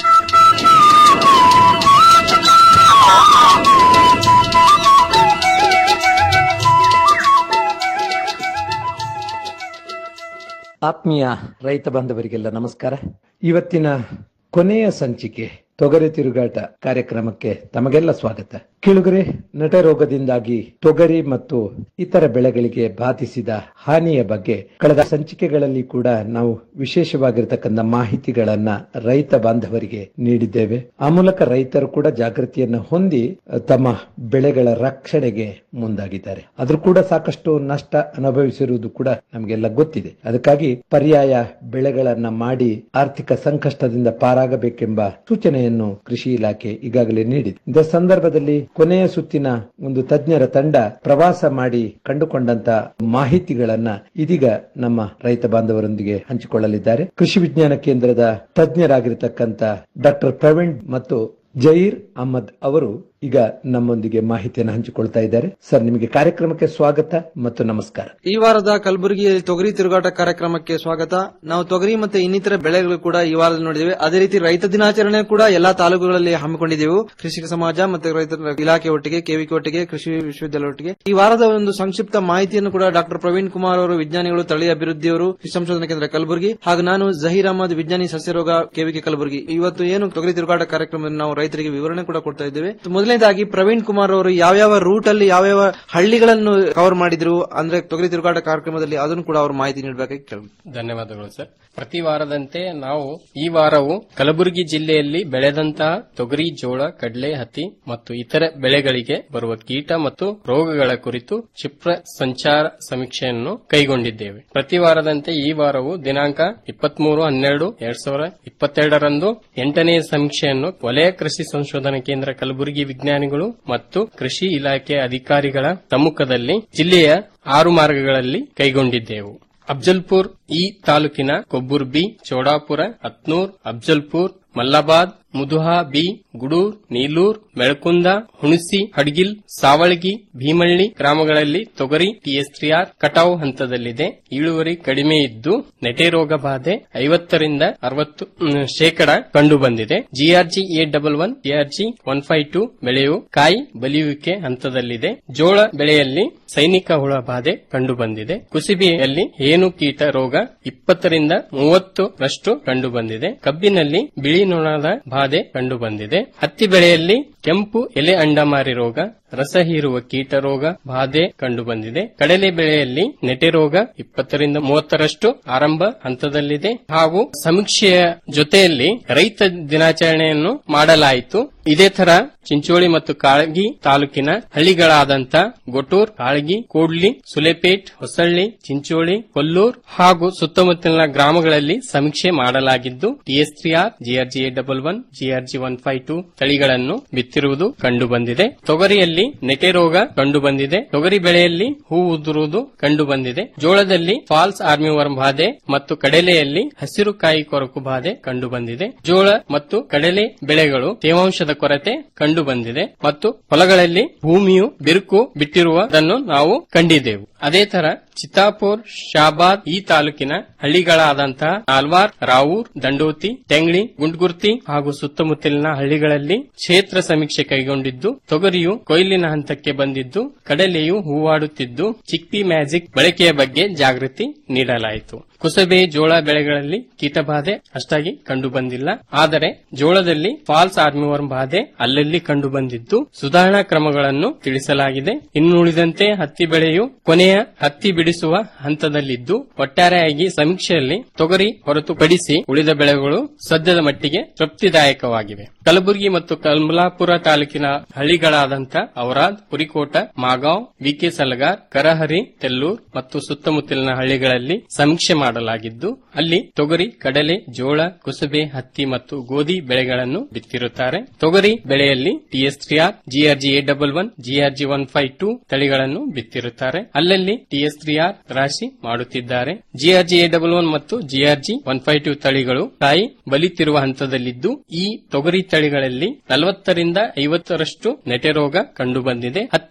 Speaker 22: ಆತ್ಮೀಯ ರೈತ ಬಾಂಧವರಿಗೆಲ್ಲ ನಮಸ್ಕಾರ ಇವತ್ತಿನ ಕೊನೆಯ ಸಂಚಿಕೆ ತೊಗರಿ ತಿರುಗಾಟ ಕಾರ್ಯಕ್ರಮಕ್ಕೆ ತಮಗೆಲ್ಲ ಸ್ವಾಗತ ಕಿಳುಗರೆ ನಟ ರೋಗದಿಂದಾಗಿ ತೊಗರಿ ಮತ್ತು ಇತರ ಬೆಳೆಗಳಿಗೆ ಬಾಧಿಸಿದ ಹಾನಿಯ ಬಗ್ಗೆ ಕಳೆದ ಸಂಚಿಕೆಗಳಲ್ಲಿ ಕೂಡ ನಾವು ವಿಶೇಷವಾಗಿರ್ತಕ್ಕಂಥ ಮಾಹಿತಿಗಳನ್ನ ರೈತ ಬಾಂಧವರಿಗೆ ನೀಡಿದ್ದೇವೆ ಆ ಮೂಲಕ ರೈತರು ಕೂಡ ಜಾಗೃತಿಯನ್ನು ಹೊಂದಿ ಅಹ್, ತಮ್ಮ ಬೆಳೆಗಳ ರಕ್ಷಣೆಗೆ ಮುಂದಾಗಿದ್ದಾರೆ ಆದ್ರೂ ಕೂಡ ಸಾಕಷ್ಟು ನಷ್ಟ ಅನುಭವಿಸಿರುವುದು ಕೂಡ ನಮಗೆಲ್ಲ ಗೊತ್ತಿದೆ ಅದಕ್ಕಾಗಿ ಪರ್ಯಾಯ ಬೆಳೆಗಳನ್ನ ಮಾಡಿ ಆರ್ಥಿಕ ಸಂಕಷ್ಟದಿಂದ ಪಾರಾಗಬೇಕೆಂಬ ಸೂಚನೆಯನ್ನು ಕೃಷಿ ಇಲಾಖೆ ಈಗಾಗಲೇ ನೀಡಿದೆ ಇಂಥ ಸಂದರ್ಭದಲ್ಲಿ ಕೊನೆಯ ಸುತ್ತಿನ ಒಂದು ತಜ್ಞರ ತಂಡ ಪ್ರವಾಸ ಮಾಡಿ ಕಂಡುಕೊಂಡಂತ ಮಾಹಿತಿಗಳನ್ನ ಇದೀಗ ನಮ್ಮ ರೈತ ಬಾಂಧವರೊಂದಿಗೆ ಹಂಚಿಕೊಳ್ಳಲಿದ್ದಾರೆ ಕೃಷಿ ವಿಜ್ಞಾನ ಕೇಂದ್ರದ ತಜ್ಞರಾಗಿರ್ತಕ್ಕಂಥ ಡಾಕ್ಟರ್ ಪ್ರವೀಣ್ ಮತ್ತು ಜೈರ್ ಅಹಮದ್ ಅವರು ಈಗ ನಮ್ಮೊಂದಿಗೆ ಮಾಹಿತಿಯನ್ನು ಹಂಚಿಕೊಳ್ತಾ ಇದ್ದಾರೆ ಸರ್ ನಿಮಗೆ ಕಾರ್ಯಕ್ರಮಕ್ಕೆ ಸ್ವಾಗತ ಮತ್ತು ನಮಸ್ಕಾರ
Speaker 23: ಈ ವಾರದ ಕಲಬುರಗಿಯಲ್ಲಿ ತೊಗರಿ ತಿರುಗಾಟ ಕಾರ್ಯಕ್ರಮಕ್ಕೆ ಸ್ವಾಗತ ನಾವು ತೊಗರಿ ಮತ್ತೆ ಇನ್ನಿತರ ಬೆಳೆಗಳು ಕೂಡ ಈ ವಾರದಲ್ಲಿ ನೋಡಿದ್ದೇವೆ ಅದೇ ರೀತಿ ರೈತ ದಿನಾಚರಣೆ ಕೂಡ ಎಲ್ಲಾ ತಾಲೂಕುಗಳಲ್ಲಿ ಹಮ್ಮಿಕೊಂಡಿದ್ದೆವು ಕೃಷಿ ಸಮಾಜ ಮತ್ತೆ ರೈತರ ಇಲಾಖೆ ಒಟ್ಟಿಗೆ ಕೆವಿಕೆ ಒಟ್ಟಿಗೆ ಕೃಷಿ ವಿಶ್ವವಿದ್ಯಾಲಯ ಒಟ್ಟಿಗೆ ಈ ವಾರದ ಒಂದು ಸಂಕ್ಷಿಪ್ತ ಮಾಹಿತಿಯನ್ನು ಕೂಡ ಡಾಕ್ಟರ್ ಪ್ರವೀಣ್ ಕುಮಾರ್ ಅವರು ವಿಜ್ಞಾನಿಗಳು ತಳಿ ಅಭಿವೃದ್ಧಿಯವರು ಕೃಷಿ ಸಂಶೋಧನಾ ಕೇಂದ್ರ ಕಲಬುರಗಿ ಹಾಗೂ ನಾನು ಜಹೀರ್ ಅಹಮದ್ ವಿಜ್ಞಾನಿ ಸಸ್ಯರೋಗ ಕೆವಿಕೆ ಕಲಬುರಗಿ ಇವತ್ತು ಏನು ತೊಗರಿ ತಿರುಗಾಟ ಕಾರ್ಯಕ್ರಮದಲ್ಲಿ ನಾವು ರೈತರಿಗೆ ವಿವರಣೆ ಕೂಡ ಕೊಡ್ತಾ ಇದ್ದೇವೆ ಮೊದಲನೇದಾಗಿ ಪ್ರವೀಣ್ ಕುಮಾರ್ ಅವರು ಯಾವ್ಯಾವ ರೂಟ್ ಅಲ್ಲಿ ಯಾವ್ಯಾವ ಹಳ್ಳಿಗಳನ್ನು ಕವರ್ ಮಾಡಿದ್ರು ಅಂದ್ರೆ ತೊಗರಿ ತಿರುಗಾಟ ಕಾರ್ಯಕ್ರಮದಲ್ಲಿ ಅದನ್ನು ಕೂಡ ಅವರು ಮಾಹಿತಿ ನೀಡಬೇಕಾಗಿ ಕೇಳಿ
Speaker 24: ಧನ್ಯವಾದಗಳು ಸರ್ ಪ್ರತಿ ವಾರದಂತೆ ನಾವು ಈ ವಾರವು ಕಲಬುರಗಿ ಜಿಲ್ಲೆಯಲ್ಲಿ ಬೆಳೆದಂತಹ ತೊಗರಿ ಜೋಳ ಕಡಲೆ ಹತ್ತಿ ಮತ್ತು ಇತರೆ ಬೆಳೆಗಳಿಗೆ ಬರುವ ಕೀಟ ಮತ್ತು ರೋಗಗಳ ಕುರಿತು ಕ್ಷಿಪ್ರ ಸಂಚಾರ ಸಮೀಕ್ಷೆಯನ್ನು ಕೈಗೊಂಡಿದ್ದೇವೆ ಪ್ರತಿ ವಾರದಂತೆ ಈ ವಾರವು ದಿನಾಂಕ ಇಪ್ಪತ್ಮೂರು ಹನ್ನೆರಡು ಎರಡ್ ಸಾವಿರದ ಇಪ್ಪತ್ತೆರಡರಂದು ಎಂಟನೇ ಸಮೀಕ್ಷೆಯನ್ನು ವಲಯ ಕೃಷಿ ಸಂಶೋಧನಾ ಕೇಂದ್ರ ಕಲಬುರಗಿ ವಿಜ್ಞಾನಿಗಳು ಮತ್ತು ಕೃಷಿ ಇಲಾಖೆ ಅಧಿಕಾರಿಗಳ ಸಮ್ಮುಖದಲ್ಲಿ ಜಿಲ್ಲೆಯ ಆರು ಮಾರ್ಗಗಳಲ್ಲಿ ಕೈಗೊಂಡಿದ್ದೆವು ಅಫ್ಜಲ್ಪುರ್ ಈ ತಾಲೂಕಿನ ಕೊಬ್ಬೂರ್ ಬಿ ಚೌಡಾಪುರ ಹತ್ನೂರ್ ಅಫ್ಜಲ್ಪುರ್ ಮಲ್ಲಾಬಾದ್ ಮುದುಹಾ ಬಿ ಗುಡೂರ್ ನೀಲೂರ್ ಮೆಳಕುಂದ ಹುಣಸಿ ಹಡ್ಗಿಲ್ ಸಾವಳಗಿ ಭೀಮಳ್ಳಿ ಗ್ರಾಮಗಳಲ್ಲಿ ತೊಗರಿ ಟಿಎಸ್ ತ್ರೀ ಆರ್ ಕಟಾವು ಹಂತದಲ್ಲಿದೆ ಇಳುವರಿ ಕಡಿಮೆ ಇದ್ದು ನೆಟೆ ರೋಗ ಬಾಧೆ ಐವತ್ತರಿಂದ ಅರವತ್ತು ಮ್, ಶೇಕಡ ಕಂಡು ಬಂದಿದೆ GRG A double one GRG one five two ಬೆಳೆಯು ಕಾಯಿ ಬಲಿಯುವಿಕೆ ಹಂತದಲ್ಲಿದೆ ಜೋಳ ಬೆಳೆಯಲ್ಲಿ ಸೈನಿಕ ಹುಳ ಬಾಧೆ ಕಂಡು ಬಂದಿದೆ ಕುಸಿಬಿಯಲ್ಲಿ ಹೇನು ಕೀಟ ರೋಗ ಇಪ್ಪತ್ತರಿಂದ ಮೂವತ್ತು ರಷ್ಟು ಕಂಡು ಬಂದಿದೆ ಕಬ್ಬಿನಲ್ಲಿ ಬಿಳಿ ನೊಣದ ಬಾಧೆ ಕಂಡು ಬಂದಿದೆ ಹತ್ತಿ ಬೆಳೆಯಲ್ಲಿ ಕೆಂಪು ಎಲೆ ಅಂಡಮಾರಿ ರೋಗ ರಸ ಹೀರುವ ಕೀಟ ರೋಗ ಬಾಧೆ ಕಂಡು ಬಂದಿದೆ ಕಡಲೆ ಬೆಳೆಯಲ್ಲಿ ನೆಟೆ ರೋಗ ಇಪ್ಪತ್ತರಿಂದ ಮೂವತ್ತರಷ್ಟು ಆರಂಭ ಹಂತದಲ್ಲಿದೆ ಹಾಗೂ ಸಮೀಕ್ಷೆಯ ಜೊತೆಯಲ್ಲಿ ರೈತ ದಿನಾಚರಣೆಯನ್ನು ಮಾಡಲಾಯಿತು ಇದೇ ತರ ಚಿಂಚೋಳಿ ಮತ್ತು ಕಾಳಗಿ ತಾಲೂಕಿನ ಹಳ್ಳಿಗಳಾದಂತ ಗೊಟೂರ್ ಕಾಳಗಿ ಕೂಡ್ಲಿ ಸುಲೆಪೇಟ್ ಹೊಸಳ್ಳಿ ಚಿಂಚೋಳಿ ಕೊಲ್ಲೂರ್ ಹಾಗೂ ಸುತ್ತಮುತ್ತಲಿನ ಗ್ರಾಮಗಳಲ್ಲಿ ಸಮೀಕ್ಷೆ ಮಾಡಲಾಗಿದ್ದು TS three R GRG double one GRG one five two ತಳಿಗಳನ್ನು ಬಿತ್ತಿರುವುದು ಕಂಡು ಬಂದಿದೆ ತೊಗರಿಯಲ್ಲಿ ನೆಟೆ ರೋಗ ಕಂಡು ಬಂದಿದೆ ತೊಗರಿ ಬೆಳೆಯಲ್ಲಿ ಹೂ ಉದುರುವುದು ಕಂಡು ಬಂದಿದೆ ಜೋಳದಲ್ಲಿ ಫಾಲ್ಸ್ ಆರ್ಮಿ ವರ್ಮ್ ಬಾಧೆ ಮತ್ತು ಕಡಲೆಯಲ್ಲಿ ಹಸಿರು ಕಾಯಿ ಕೊರಕು ಬಾಧೆ ಕಂಡು ಬಂದಿದೆ ಜೋಳ ಮತ್ತು ಕಡಲೆ ಬೆಳೆಗಳು ತೇವಾಂಶದ ಕೊರತೆ ಕಂಡು ಬಂದಿದೆ ಮತ್ತು ಹೊಲಗಳಲ್ಲಿ ಭೂಮಿಯು ಬಿರುಕು ಬಿಟ್ಟಿರುವುದನ್ನು ನಾವು ಕಂಡಿದ್ದೆವು ಅದೇ ತರ ಚಿತ್ತಾಪುರ್ ಶಾಬಾದ್ ಈ ತಾಲೂಕಿನ ಹಳ್ಳಿಗಳಾದಂತಹ ನಾಲ್ವಾರ್ ರಾವೂರ್ ದಂಡೋತಿ ತೆಂಗ್ಳಿ ಗುಂಡ್ಗುರ್ತಿ ಹಾಗೂ ಸುತ್ತಮುತ್ತಲಿನ ಹಳ್ಳಿಗಳಲ್ಲಿ ಕ್ಷೇತ್ರ ಸಮೀಕ್ಷೆ ಕೈಗೊಂಡಿದ್ದು ತೊಗರಿಯು ಕೊಯ್ಲಿನ ಹಂತಕ್ಕೆ ಬಂದಿದ್ದು ಕಡಲೆಯು ಹೂವಾಡುತ್ತಿದ್ದು ಚಿಕ್ಪಿ ಮ್ಯಾಜಿಕ್ ಬಳಕೆಯ ಬಗ್ಗೆ ಜಾಗೃತಿ ನೀಡಲಾಯಿತು ಕುಸಬೆ ಜೋಳ ಬೆಳೆಗಳಲ್ಲಿ ಕೀಟಬಾಧೆ ಅಷ್ಟಾಗಿ ಕಂಡು ಬಂದಿಲ್ಲ ಆದರೆ ಜೋಳದಲ್ಲಿ ಫಾಲ್ಸ್ ಆರ್ಮಿವರ್ಮ್ ಬಾಧೆ ಅಲ್ಲಲ್ಲಿ ಕಂಡು ಬಂದಿದ್ದು ಸುಧಾರಣಾ ಕ್ರಮಗಳನ್ನು ತಿಳಿಸಲಾಗಿದೆ ಇನ್ನುಳಿದಂತೆ ಹತ್ತಿ ಬೆಳೆಯು ಕೊನೆಯ ಹತ್ತಿ ಬಿಡಿಸುವ ಹಂತದಲ್ಲಿದ್ದು ಒಟ್ಟಾರೆಯಾಗಿ ಸಮೀಕ್ಷೆಯಲ್ಲಿ ತೊಗರಿ ಹೊರತುಪಡಿಸಿ ಉಳಿದ ಬೆಳೆಗಳು ಸದ್ಯದ ಮಟ್ಟಿಗೆ ತೃಪ್ತಿದಾಯಕವಾಗಿವೆ ಕಲಬುರಗಿ ಮತ್ತು ಕಮಲಾಪುರ ತಾಲೂಕಿನ ಹಳ್ಳಿಗಳಾದಂಥ ಔರಾದ್ ಕುರಿಕೋಟ ಮಾಗಾಂವ್ ವಿಕೆ ಸಲಗಾರ್ ಕರಹರಿ ತೆಲ್ಲೂರ್ ಮತ್ತು ಸುತ್ತಮುತ್ತಲಿನ ಹಳ್ಳಿಗಳಲ್ಲಿ ಸಮೀಕ್ಷೆ ಮಾಡಲಾಗಿದ್ದು ಅಲ್ಲಿ ತೊಗರಿ ಕಡಲೆ ಜೋಳ ಕುಸುಬೆ ಹತ್ತಿ ಮತ್ತು ಗೋಧಿ ಬೆಳೆಗಳನ್ನು ಬಿತ್ತಿರುತ್ತಾರೆ ತೊಗರಿ ಬೆಳೆಯಲ್ಲಿ TS three R GRG A double one GRG one five two ತಳಿಗಳನ್ನು ಬಿತ್ತಿರುತ್ತಾರೆ ಅಲ್ಲಲ್ಲಿ ಟಿಎಸ್ ತ್ರೀ ಆರ್ ರಾಶಿ ಮಾಡುತ್ತಿದ್ದಾರೆ ಜಿಆರ್ಜಿ ಎ ಡಬಲ್ ಒನ್ ಮತ್ತು ಜಿಆರ್ಜಿ ಒನ್ ಫೈವ್ ಟೂ ತಳಿಗಳು ಕಾಯಿ ಬಲಿತಿರುವ ಹಂತದಲ್ಲಿದ್ದು ಈ ತೊಗರಿ ತಳಿಗಳಲ್ಲಿ ನಲವತ್ತರಿಂದ ಐವತ್ತರಷ್ಟು ನೆಟೆ ರೋಗ ಕಂಡು ಬಂದಿದೆ ಹತ್ತಿ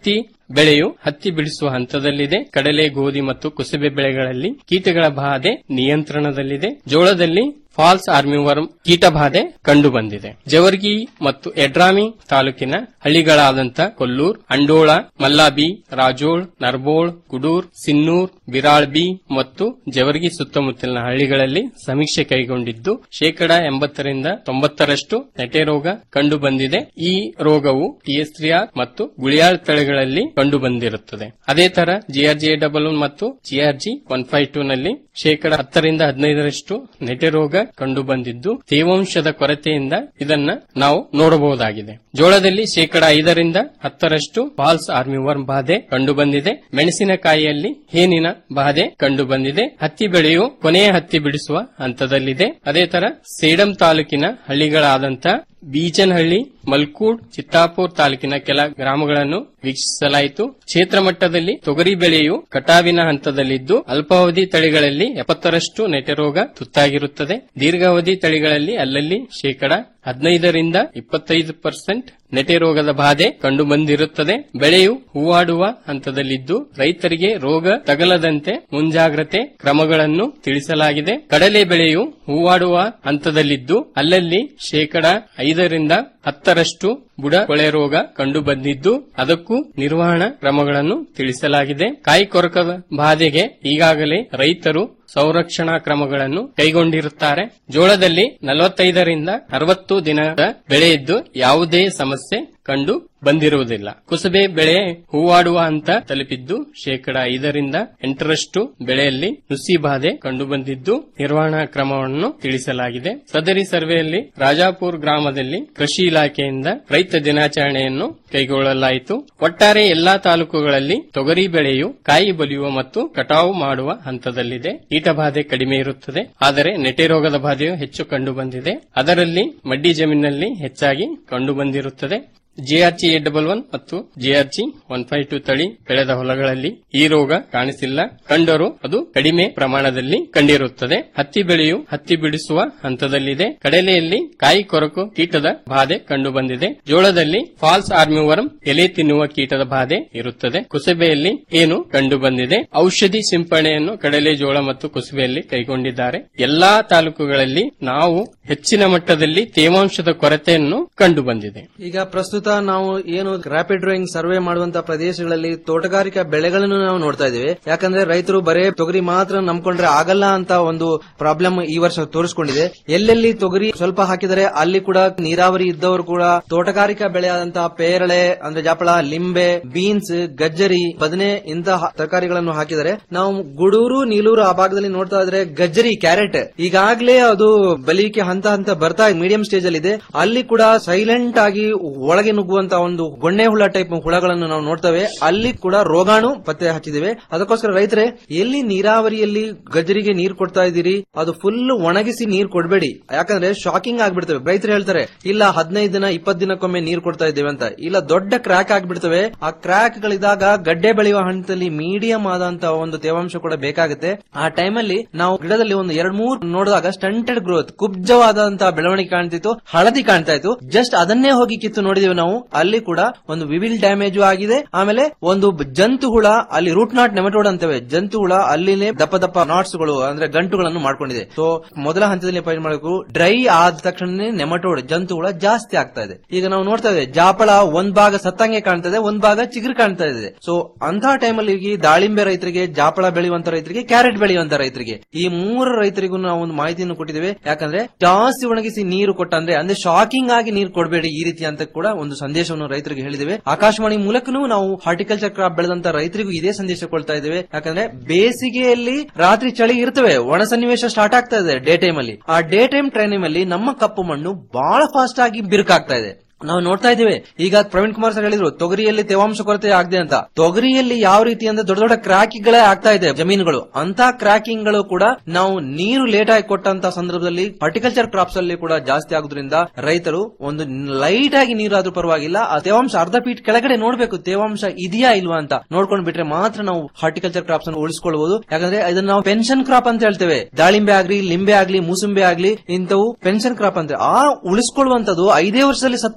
Speaker 24: ಬೆಳೆಯು ಹತ್ತಿ ಬಿಡಿಸುವ ಹಂತದಲ್ಲಿದೆ ಕಡಲೆ ಗೋಧಿ ಮತ್ತು ಕುಸುಬೆ ಬೆಳೆಗಳಲ್ಲಿ ಕೀಟಗಳ ಬಾಧೆ ನಿಯಂತ್ರಣದಲ್ಲಿದೆ ಜೋಳದಲ್ಲಿ ಫಾಲ್ಸ್ ಆರ್ಮಿವರ್ಮ್ ಕೀಟಬಾಧೆ ಕಂಡು ಬಂದಿದೆ ಜವರ್ಗಿ ಮತ್ತು ಎಡ್ರಾಮಿ ತಾಲೂಕಿನ ಹಳ್ಳಿಗಳಾದಂಥ ಕೊಲ್ಲೂರ್ ಅಂಡೋಳ ಮಲ್ಲಾಬಿ ರಾಜೋಳ್ ನರ್ಬೋಳ್ ಗುಡೂರ್ ಸಿನ್ನೂರ್ ಬಿರಾಳ್ಬಿ ಮತ್ತು ಜವರ್ಗಿ ಸುತ್ತಮುತ್ತಲಿನ ಹಳ್ಳಿಗಳಲ್ಲಿ ಸಮೀಕ್ಷೆ ಕೈಗೊಂಡಿದ್ದು ಶೇಕಡ ಎಂಬತ್ತರಿಂದ ತೊಂಬತ್ತರಷ್ಟು ನೆಟೆ ರೋಗ ಕಂಡು ಬಂದಿದೆ ಈ ರೋಗವು ಟಿಎಸ್ಟ್ರಿಆರ್ ಮತ್ತು ಗುಳಿಯಾಳ್ ತಳಿಗಳಲ್ಲಿ ಕಂಡು ಬಂದಿರುತ್ತದೆ ಅದೇ ತರ ಜಿಆರ್ಜಿ ಡಬಲ್ ಒನ್ ಮತ್ತು ಜಿಆರ್ಜಿ ಒನ್ ಫೈವ್ ಟೂ ನಲ್ಲಿ ಶೇಕಡ ಹತ್ತರಿಂದ ಹದಿನೈದರಷ್ಟು ನೆಟೆ ರೋಗ ಕಂಡು ಬಂದಿದ್ದು ತೇವಾಂಶದ ಕೊರತೆಯಿಂದ ಇದನ್ನ ನಾವು ನೋಡಬಹುದಾಗಿದೆ ಜೋಳದಲ್ಲಿ ಶೇಕಡ ಐದರಿಂದ ಹತ್ತರಷ್ಟು ಫಾಲ್ಸ್ ಆರ್ಮಿವರ್ಮ್ ಬಾಧೆ ಕಂಡು ಬಂದಿದೆ ಮೆಣಸಿನಕಾಯಿಯಲ್ಲಿ ಹೇನಿನ ಬಾಧೆ ಕಂಡು ಬಂದಿದೆ ಹತ್ತಿ ಬೆಳೆಯು ಕೊನೆಯ ಹತ್ತಿ ಬಿಡಿಸುವ ಹಂತದಲ್ಲಿದೆ ಅದೇ ತರ ಸೇಡಂ ತಾಲೂಕಿನ ಹಳ್ಳಿಗಳಾದಂತ ಬೀಚನಹಳ್ಳಿ ಮಲ್ಕೂಡ್ ಚಿತ್ತಾಪುರ್ ತಾಲೂಕಿನ ಕೆಲ ಗ್ರಾಮಗಳನ್ನು ವೀಕ್ಷಿಸಲಾಯಿತು ಕ್ಷೇತ್ರ ಮಟ್ಟದಲ್ಲಿ ತೊಗರಿ ಬೆಳೆಯು ಕಟಾವಿನ ಹಂತದಲ್ಲಿದ್ದು ಅಲ್ಪಾವಧಿ ತಳಿಗಳಲ್ಲಿ ಎಪ್ಪತ್ತರಷ್ಟು ನೆಟೆರೋಗ ತುತ್ತಾಗಿರುತ್ತದೆ ದೀರ್ಘಾವಧಿ ತಳಿಗಳಲ್ಲಿ ಅಲ್ಲಲ್ಲಿ ಶೇಕಡ ಹದಿನೈದರಿಂದ ಇಪ್ಪತ್ತೈದು ಪರ್ಸೆಂಟ್ ನೆಟೆ ರೋಗದ ಬಾಧೆ ಕಂಡು ಬಂದಿರುತ್ತದೆ ಬೆಳೆಯು ಹೂವಾಡುವ ಹಂತದಲ್ಲಿದ್ದು ರೈತರಿಗೆ ರೋಗ ತಗಲದಂತೆ ಮುಂಜಾಗ್ರತೆ ಕ್ರಮಗಳನ್ನು ತಿಳಿಸಲಾಗಿದೆ ಕಡಲೆ ಬೆಳೆಯು ಹೂವಾಡುವ ಹಂತದಲ್ಲಿದ್ದು ಅಲ್ಲಲ್ಲಿ ಶೇಕಡ ಐದರಿಂದ ಹತ್ತರಷ್ಟು ಬುಡ ಕೊಳೆ ರೋಗ ಕಂಡು ಬಂದಿದ್ದು ಅದಕ್ಕೂ ನಿರ್ವಹಣಾ ಕ್ರಮಗಳನ್ನು ತಿಳಿಸಲಾಗಿದೆ ಕಾಯಿ ಕೊರಕದ ಬಾಧೆಗೆ ಈಗಾಗಲೇ ರೈತರು ಸಂರಕ್ಷಣಾ ಕ್ರಮಗಳನ್ನು ಕೈಗೊಂಡಿರುತ್ತಾರೆ ಜೋಳದಲ್ಲಿ ನಲವತ್ತೈದರಿಂದ ಅರವತ್ತು ದಿನದ ಬೆಳೆಯಿದ್ದು ಯಾವುದೇ ಸಮಸ್ಯೆ ಕಂಡು ಬಂದಿರುವುದಿಲ್ಲ ಕುಸುಬೆ ಬೆಳೆ ಹೂವಾಡುವ ಹಂತ ತಲುಪಿದ್ದು ಶೇಕಡ ಐದರಿಂದ ಎಂಟರಷ್ಟು ಬೆಳೆಯಲ್ಲಿ ನುಸಿ ಬಾಧೆ ಕಂಡು ಬಂದಿದ್ದು ನಿರ್ವಹಣಾ ಕ್ರಮವನ್ನು ತಿಳಿಸಲಾಗಿದೆ ಸದರಿ ಸರ್ವೆಯಲ್ಲಿ ರಾಜಾಪುರ್ ಗ್ರಾಮದಲ್ಲಿ ಕೃಷಿ ಇಲಾಖೆಯಿಂದ ರೈತ ದಿನಾಚರಣೆಯನ್ನು ಕೈಗೊಳ್ಳಲಾಯಿತು ಒಟ್ಟಾರೆ ಎಲ್ಲಾ ತಾಲೂಕುಗಳಲ್ಲಿ ತೊಗರಿ ಬೆಳೆಯು ಕಾಯಿ ಬಲಿಯುವ ಮತ್ತು ಕಟಾವು ಮಾಡುವ ಹಂತದಲ್ಲಿದೆ ಕೀಟಬಾಧೆ ಕಡಿಮೆ ಇರುತ್ತದೆ ಆದರೆ ನೆಟೆ ರೋಗದ ಬಾಧೆಯು ಹೆಚ್ಚು ಕಂಡು ಬಂದಿದೆ ಅದರಲ್ಲಿ ಮಡ್ಡಿ ಜಮೀನಿನಲ್ಲಿ ಹೆಚ್ಚಾಗಿ ಕಂಡು ಬಂದಿರುತ್ತದೆ ಜಿಆರ್ಜಿ ಏಟ್ ಡಬಲ್ ಒನ್ ಮತ್ತು ಜಿಆರ್ಜಿ ಒನ್ ಫೈವ್ ಟು ತಳಿ ಬೆಳೆದ ಹೊಲಗಳಲ್ಲಿ ಈ ರೋಗ ಕಾಣಿಸಿಲ್ಲ ಕಂಡರೂ ಅದು ಕಡಿಮೆ ಪ್ರಮಾಣದಲ್ಲಿ ಕಂಡಿರುತ್ತದೆ ಹತ್ತಿ ಬೆಳೆಯು ಹತ್ತಿ ಬಿಡಿಸುವ ಹಂತದಲ್ಲಿದೆ ಕಡಲೆಯಲ್ಲಿ ಕಾಯಿ ಕೊರಕು ಕೀಟದ ಬಾಧೆ ಕಂಡು ಬಂದಿದೆ ಜೋಳದಲ್ಲಿ ಫಾಲ್ಸ್ ಆರ್ಮಿವರ್ಮ್ ಎಲೆ ತಿನ್ನುವ ಕೀಟದ ಬಾಧೆ ಇರುತ್ತದೆ ಕುಸುಬೆಯಲ್ಲಿ ಏನು ಕಂಡು ಬಂದಿದೆ ಔಷಧಿ ಸಿಂಪರಣೆಯನ್ನು ಕಡಲೆ ಜೋಳ ಮತ್ತು ಕುಸುಬೆಯಲ್ಲಿ ಕೈಗೊಂಡಿದ್ದಾರೆ ಎಲ್ಲಾ ತಾಲೂಕುಗಳಲ್ಲಿ ನಾವು ಹೆಚ್ಚಿನ ಮಟ್ಟದಲ್ಲಿ ತೇವಾಂಶದ ಕೊರತೆಯನ್ನು ಕಂಡು ಬಂದಿದೆ
Speaker 23: ಈಗ ಪ್ರಸ್ತುತ ನಾವು ಏನು ರ್ಯಾಪಿಡ್ ಡ್ರಾಯಿಂಗ್ ಸರ್ವೆ ಮಾಡುವಂತ ಪ್ರದೇಶಗಳಲ್ಲಿ ತೋಟಗಾರಿಕಾ ಬೆಳೆಗಳನ್ನು ನಾವು ನೋಡ್ತಾ ಇದ್ದೇವೆ ಯಾಕಂದ್ರೆ ರೈತರು ಬರೇ ತೊಗರಿ ಮಾತ್ರ ನಂಬ್ಕೊಂಡ್ರೆ ಆಗಲ್ಲ ಅಂತ ಒಂದು ಪ್ರಾಬ್ಲಮ್ ಈ ವರ್ಷ ತೋರಿಸಿಕೊಂಡಿದೆ ಎಲ್ಲೆಲ್ಲಿ ತೊಗರಿ ಸ್ವಲ್ಪ ಹಾಕಿದರೆ ಅಲ್ಲಿ ಕೂಡ ನೀರಾವರಿ ಇದ್ದವರು ಕೂಡ ತೋಟಗಾರಿಕಾ ಬೆಳೆಯಾದಂತಹ ಪೇರಳೆ ಅಂದ್ರೆ ಜಾಪಳ ಲಿಂಬೆ ಬೀನ್ಸ್ ಗಜ್ಜರಿ ಬದನೆ ಇಂತಹ ತರಕಾರಿಗಳನ್ನು ಹಾಕಿದರೆ ನಾವು ಗುಡೂರು ನೀಲೂರು ಆ ಭಾಗದಲ್ಲಿ ನೋಡ್ತಾ ಇದ್ರೆ ಗಜ್ಜರಿ ಕ್ಯಾರೆಟ್ ಈಗಾಗಲೇ ಅದು ಬಲಿಕೆ ಹಂತ ಹಂತ ಬರ್ತಾ ಮೀಡಿಯಂ ಸ್ಟೇಜ್ ಅಲ್ಲಿ ಇದೆ ಅಲ್ಲಿ ಕೂಡ ಸೈಲೆಂಟ್ ಆಗಿ ಒಳಗೆ ನುಗ್ಗುವಂತ ಒಂದು ಗೊಣ್ಣೆ ಹುಳ ಟೈಪ್ ಹುಳಗಳನ್ನು ನಾವು ನೋಡ್ತೇವೆ ಅಲ್ಲಿ ಕೂಡ ರೋಗಾಣು ಪತ್ತೆ ಹಚ್ಚಿದ್ದೇವೆ ಅದಕ್ಕೋಸ್ಕರ ರೈತರೆ ಎಲ್ಲಿ ನೀರಾವರಿಯಲ್ಲಿ ಗಜರಿಗೆ ನೀರು ಕೊಡ್ತಾ ಇದ್ದೀರಿ ಅದು ಫುಲ್ ಒಣಗಿಸಿ ನೀರು ಕೊಡಬೇಡಿ ಯಾಕಂದ್ರೆ ಶಾಕಿಂಗ್ ಆಗ್ಬಿಡ್ತವೆ ರೈತರು ಹೇಳ್ತಾರೆ ಇಲ್ಲ ಹದಿನೈದು ದಿನ ಇಪ್ಪತ್ತು ದಿನಕ್ಕೊಮ್ಮೆ ನೀರು ಕೊಡ್ತಾ ಇದ್ದೇವೆ ಅಂತ ಇಲ್ಲ ದೊಡ್ಡ ಕ್ರ್ಯಾಕ್ ಆಗ್ಬಿಡ್ತವೆ ಆ ಕ್ರ್ಯಾಕ್ ಗಳಿದಾಗ ಗಡ್ಡೆ ಬೆಳೆಯುವ ಹಂತದಲ್ಲಿ ಮೀಡಿಯಂ ಆದಂತ ಒಂದು ತೇವಾಂಶ ಕೂಡ ಬೇಕಾಗುತ್ತೆ ಆ ಟೈಮಲ್ಲಿ ನಾವು ಗಿಡದಲ್ಲಿ ಒಂದು ಎರಡ್ ಮೂರ್ ನೋಡಿದಾಗ ಸ್ಟಂಟೆಡ್ ಗ್ರೋತ್ ಕುಬ್ಜವಾದಂತಹ ಬೆಳವಣಿಗೆ ಕಾಣ್ತಿತ್ತು ಹಳದಿ ಕಾಣ್ತಾ ಇತ್ತು ಜಸ್ಟ್ ಅದನ್ನೇ ಹೋಗಿ ಕಿತ್ತು ನೋಡಿದೆವು ನಾವು ಅಲ್ಲಿ ಕೂಡ ಒಂದು ವಿವಿಲ್ ಡ್ಯಾಮೇಜ್ ಆಗಿದೆ ಆಮೇಲೆ ಒಂದು ಬ- ಜಂತು ಹುಳ ಅಲ್ಲಿ ರೂಟ್ ನಾಟ್ ನೆಮಟೋಡ್ ಅಂತೇವೆ ಜಂತು ಹುಳ ಅಲ್ಲಿನೇ ದಪ್ಪ ದಪ್ಪ ನಾಟ್ಸ್ ಗಳು ಅಂದ್ರೆ ಗಂಟುಗಳನ್ನು ಮಾಡ್ಕೊಂಡಿದೆ ಸೊ ಮೊದಲ ಹಂತದಲ್ಲಿ ಫೈನ್ ಮಾಡಬೇಕು ಡ್ರೈ ಆದ ತಕ್ಷಣ ನೆಮಟೋಡ್ ಜಂತು ಹುಳ ಜಾಸ್ತಿ ಆಗ್ತಾ ಇದೆ ಈಗ ನಾವು ನೋಡ್ತಾ ಇದ್ದೇವೆ ಜಾಪಳ ಒಂದ್ ಭಾಗ ಸತ್ತಂಗೆ ಕಾಣ್ತಾ ಇದೆ ಒಂದ್ ಭಾಗ ಚಿಗುರು ಕಾಣ್ತಾ ಇದೆ ಸೊ ಅಂತಹ ಟೈಮಲ್ಲಿ ಈ ದಾಳಿಂಬೆ ರೈತರಿಗೆ ಜಾಪಳ ಬೆಳೆಯುವಂತ ರೈತರಿಗೆ ಕ್ಯಾರೆಟ್ ಬೆಳೆಯುವಂತ ರೈತರಿಗೆ ಈ ಮೂರು ರೈತರಿಗೂ ನಾವು ಒಂದು ಮಾಹಿತಿಯನ್ನು ಕೊಟ್ಟಿದ್ದೇವೆ ಯಾಕಂದ್ರೆ ಜಾಸ್ತಿ ಒಣಗಿಸಿ ನೀರು ಕೊಟ್ಟಂದ್ರೆ ಅಂದ್ರೆ ಶಾಕಿಂಗ್ ಆಗಿ ನೀರು ಕೊಡಬೇಡಿ ಈ ರೀತಿ ಅಂತ ಕೂಡ ಒಂದು ಸಂದೇಶವನ್ನು ರೈತರಿಗೆ ಹೇಳಿದ್ದೇವೆ ಆಕಾಶವಾಣಿ ಮೂಲಕನೂ ನಾವು ಹಾರ್ಟಿಕಲ್ಚರ್ ಕ್ರಾಪ್ ಬೆಳೆದಂತ ರೈತರಿಗೂ ಇದೇ ಸಂದೇಶ ಕೊಡ್ತಾ ಇದ್ದೇವೆ ಯಾಕಂದ್ರೆ ಬೇಸಿಗೆಯಲ್ಲಿ ರಾತ್ರಿ ಚಳಿ ಇರ್ತವೆ ಒಣ ಸನ್ನಿವೇಶ ಸ್ಟಾರ್ಟ್ ಆಗ್ತಾ ಇದೆ ಡೇ ಟೈಮ್ ಅಲ್ಲಿ ಆ ಡೇ ಟೈಮ್ ಟ್ರೈನಿಂಗ್ ಅಲ್ಲಿ ನಮ್ಮ ಕಪ್ಪು ಮಣ್ಣು ಬಹಳ ಫಾಸ್ಟ್ ಆಗಿ ಬಿರುಕಾಗ್ತಾ ಇದೆ ನಾವು ನೋಡ್ತಾ ಇದ್ದೇವೆ ಈಗ ಪ್ರವೀಣ್ ಕುಮಾರ್ ಸರ್ ಹೇಳಿದ್ರು ತೊಗರಿಯಲ್ಲಿ ತೇವಾಂಶ ಕೊರತೆ ಆಗದೆ ಅಂತ ತೊಗರಿಯಲ್ಲಿ ಯಾವ ರೀತಿ ಅಂದ್ರೆ ದೊಡ್ಡ ದೊಡ್ಡ ಕ್ರಾಕಿಂಗ್ಗಳೇ ಆಗ್ತಾ ಇದೆ ಜಮೀನುಗಳು ಅಂತ ಕ್ರಾಕಿಂಗ್ ಗಳು ಕೂಡ ನಾವು ನೀರು ಲೇಟ್ ಆಗಿ ಕೊಟ್ಟಂತ ಸಂದರ್ಭದಲ್ಲಿ ಹಾರ್ಟಿಕಲ್ಚರ್ ಕ್ರಾಪ್ಸ್ ಅಲ್ಲಿ ಕೂಡ ಜಾಸ್ತಿ ಆಗುದ್ರಿಂದ ರೈತರು ಒಂದು ಲೈಟ್ ಆಗಿ ನೀರಾದ್ರೂ ಪರವಾಗಿಲ್ಲ ಆ ತೇವಾಂಶ ಅರ್ಧ ಫೀಟ್ ಕೆಳಗಡೆ ನೋಡ್ಬೇಕು ತೇವಾಂಶ ಇದೆಯಾ ಇಲ್ವಾ ಅಂತ ನೋಡ್ಕೊಂಡು ಬಿಟ್ರೆ ಮಾತ್ರ ನಾವು ಹಾರ್ಟಿಕಲ್ಚರ್ ಕ್ರಾಪ್ಸ್ ಅನ್ನು ಉಳಿಸ್ಕೊಳ್ಬಹುದು ಯಾಕಂದ್ರೆ ಇದನ್ನ ನಾವು ಪೆನ್ಷನ್ ಕ್ರಾಪ್ ಅಂತ ಹೇಳ್ತೇವೆ ದಾಳಿಂಬೆ ಆಗ್ಲಿ ಲಿಂಬೆ ಆಗ್ಲಿ ಮೂಸುಂಬೆ ಆಗ್ಲಿ ಇಂಥವು ಪೆನ್ಷನ್ ಕ್ರಾಪ್ ಅಂತ ಆ ಉಳಿಸ್ಕೊಳ್ಳುವಂತದ್ದು ಐದೇ ವರ್ಷದಲ್ಲಿ ಸತ್ತೋಗ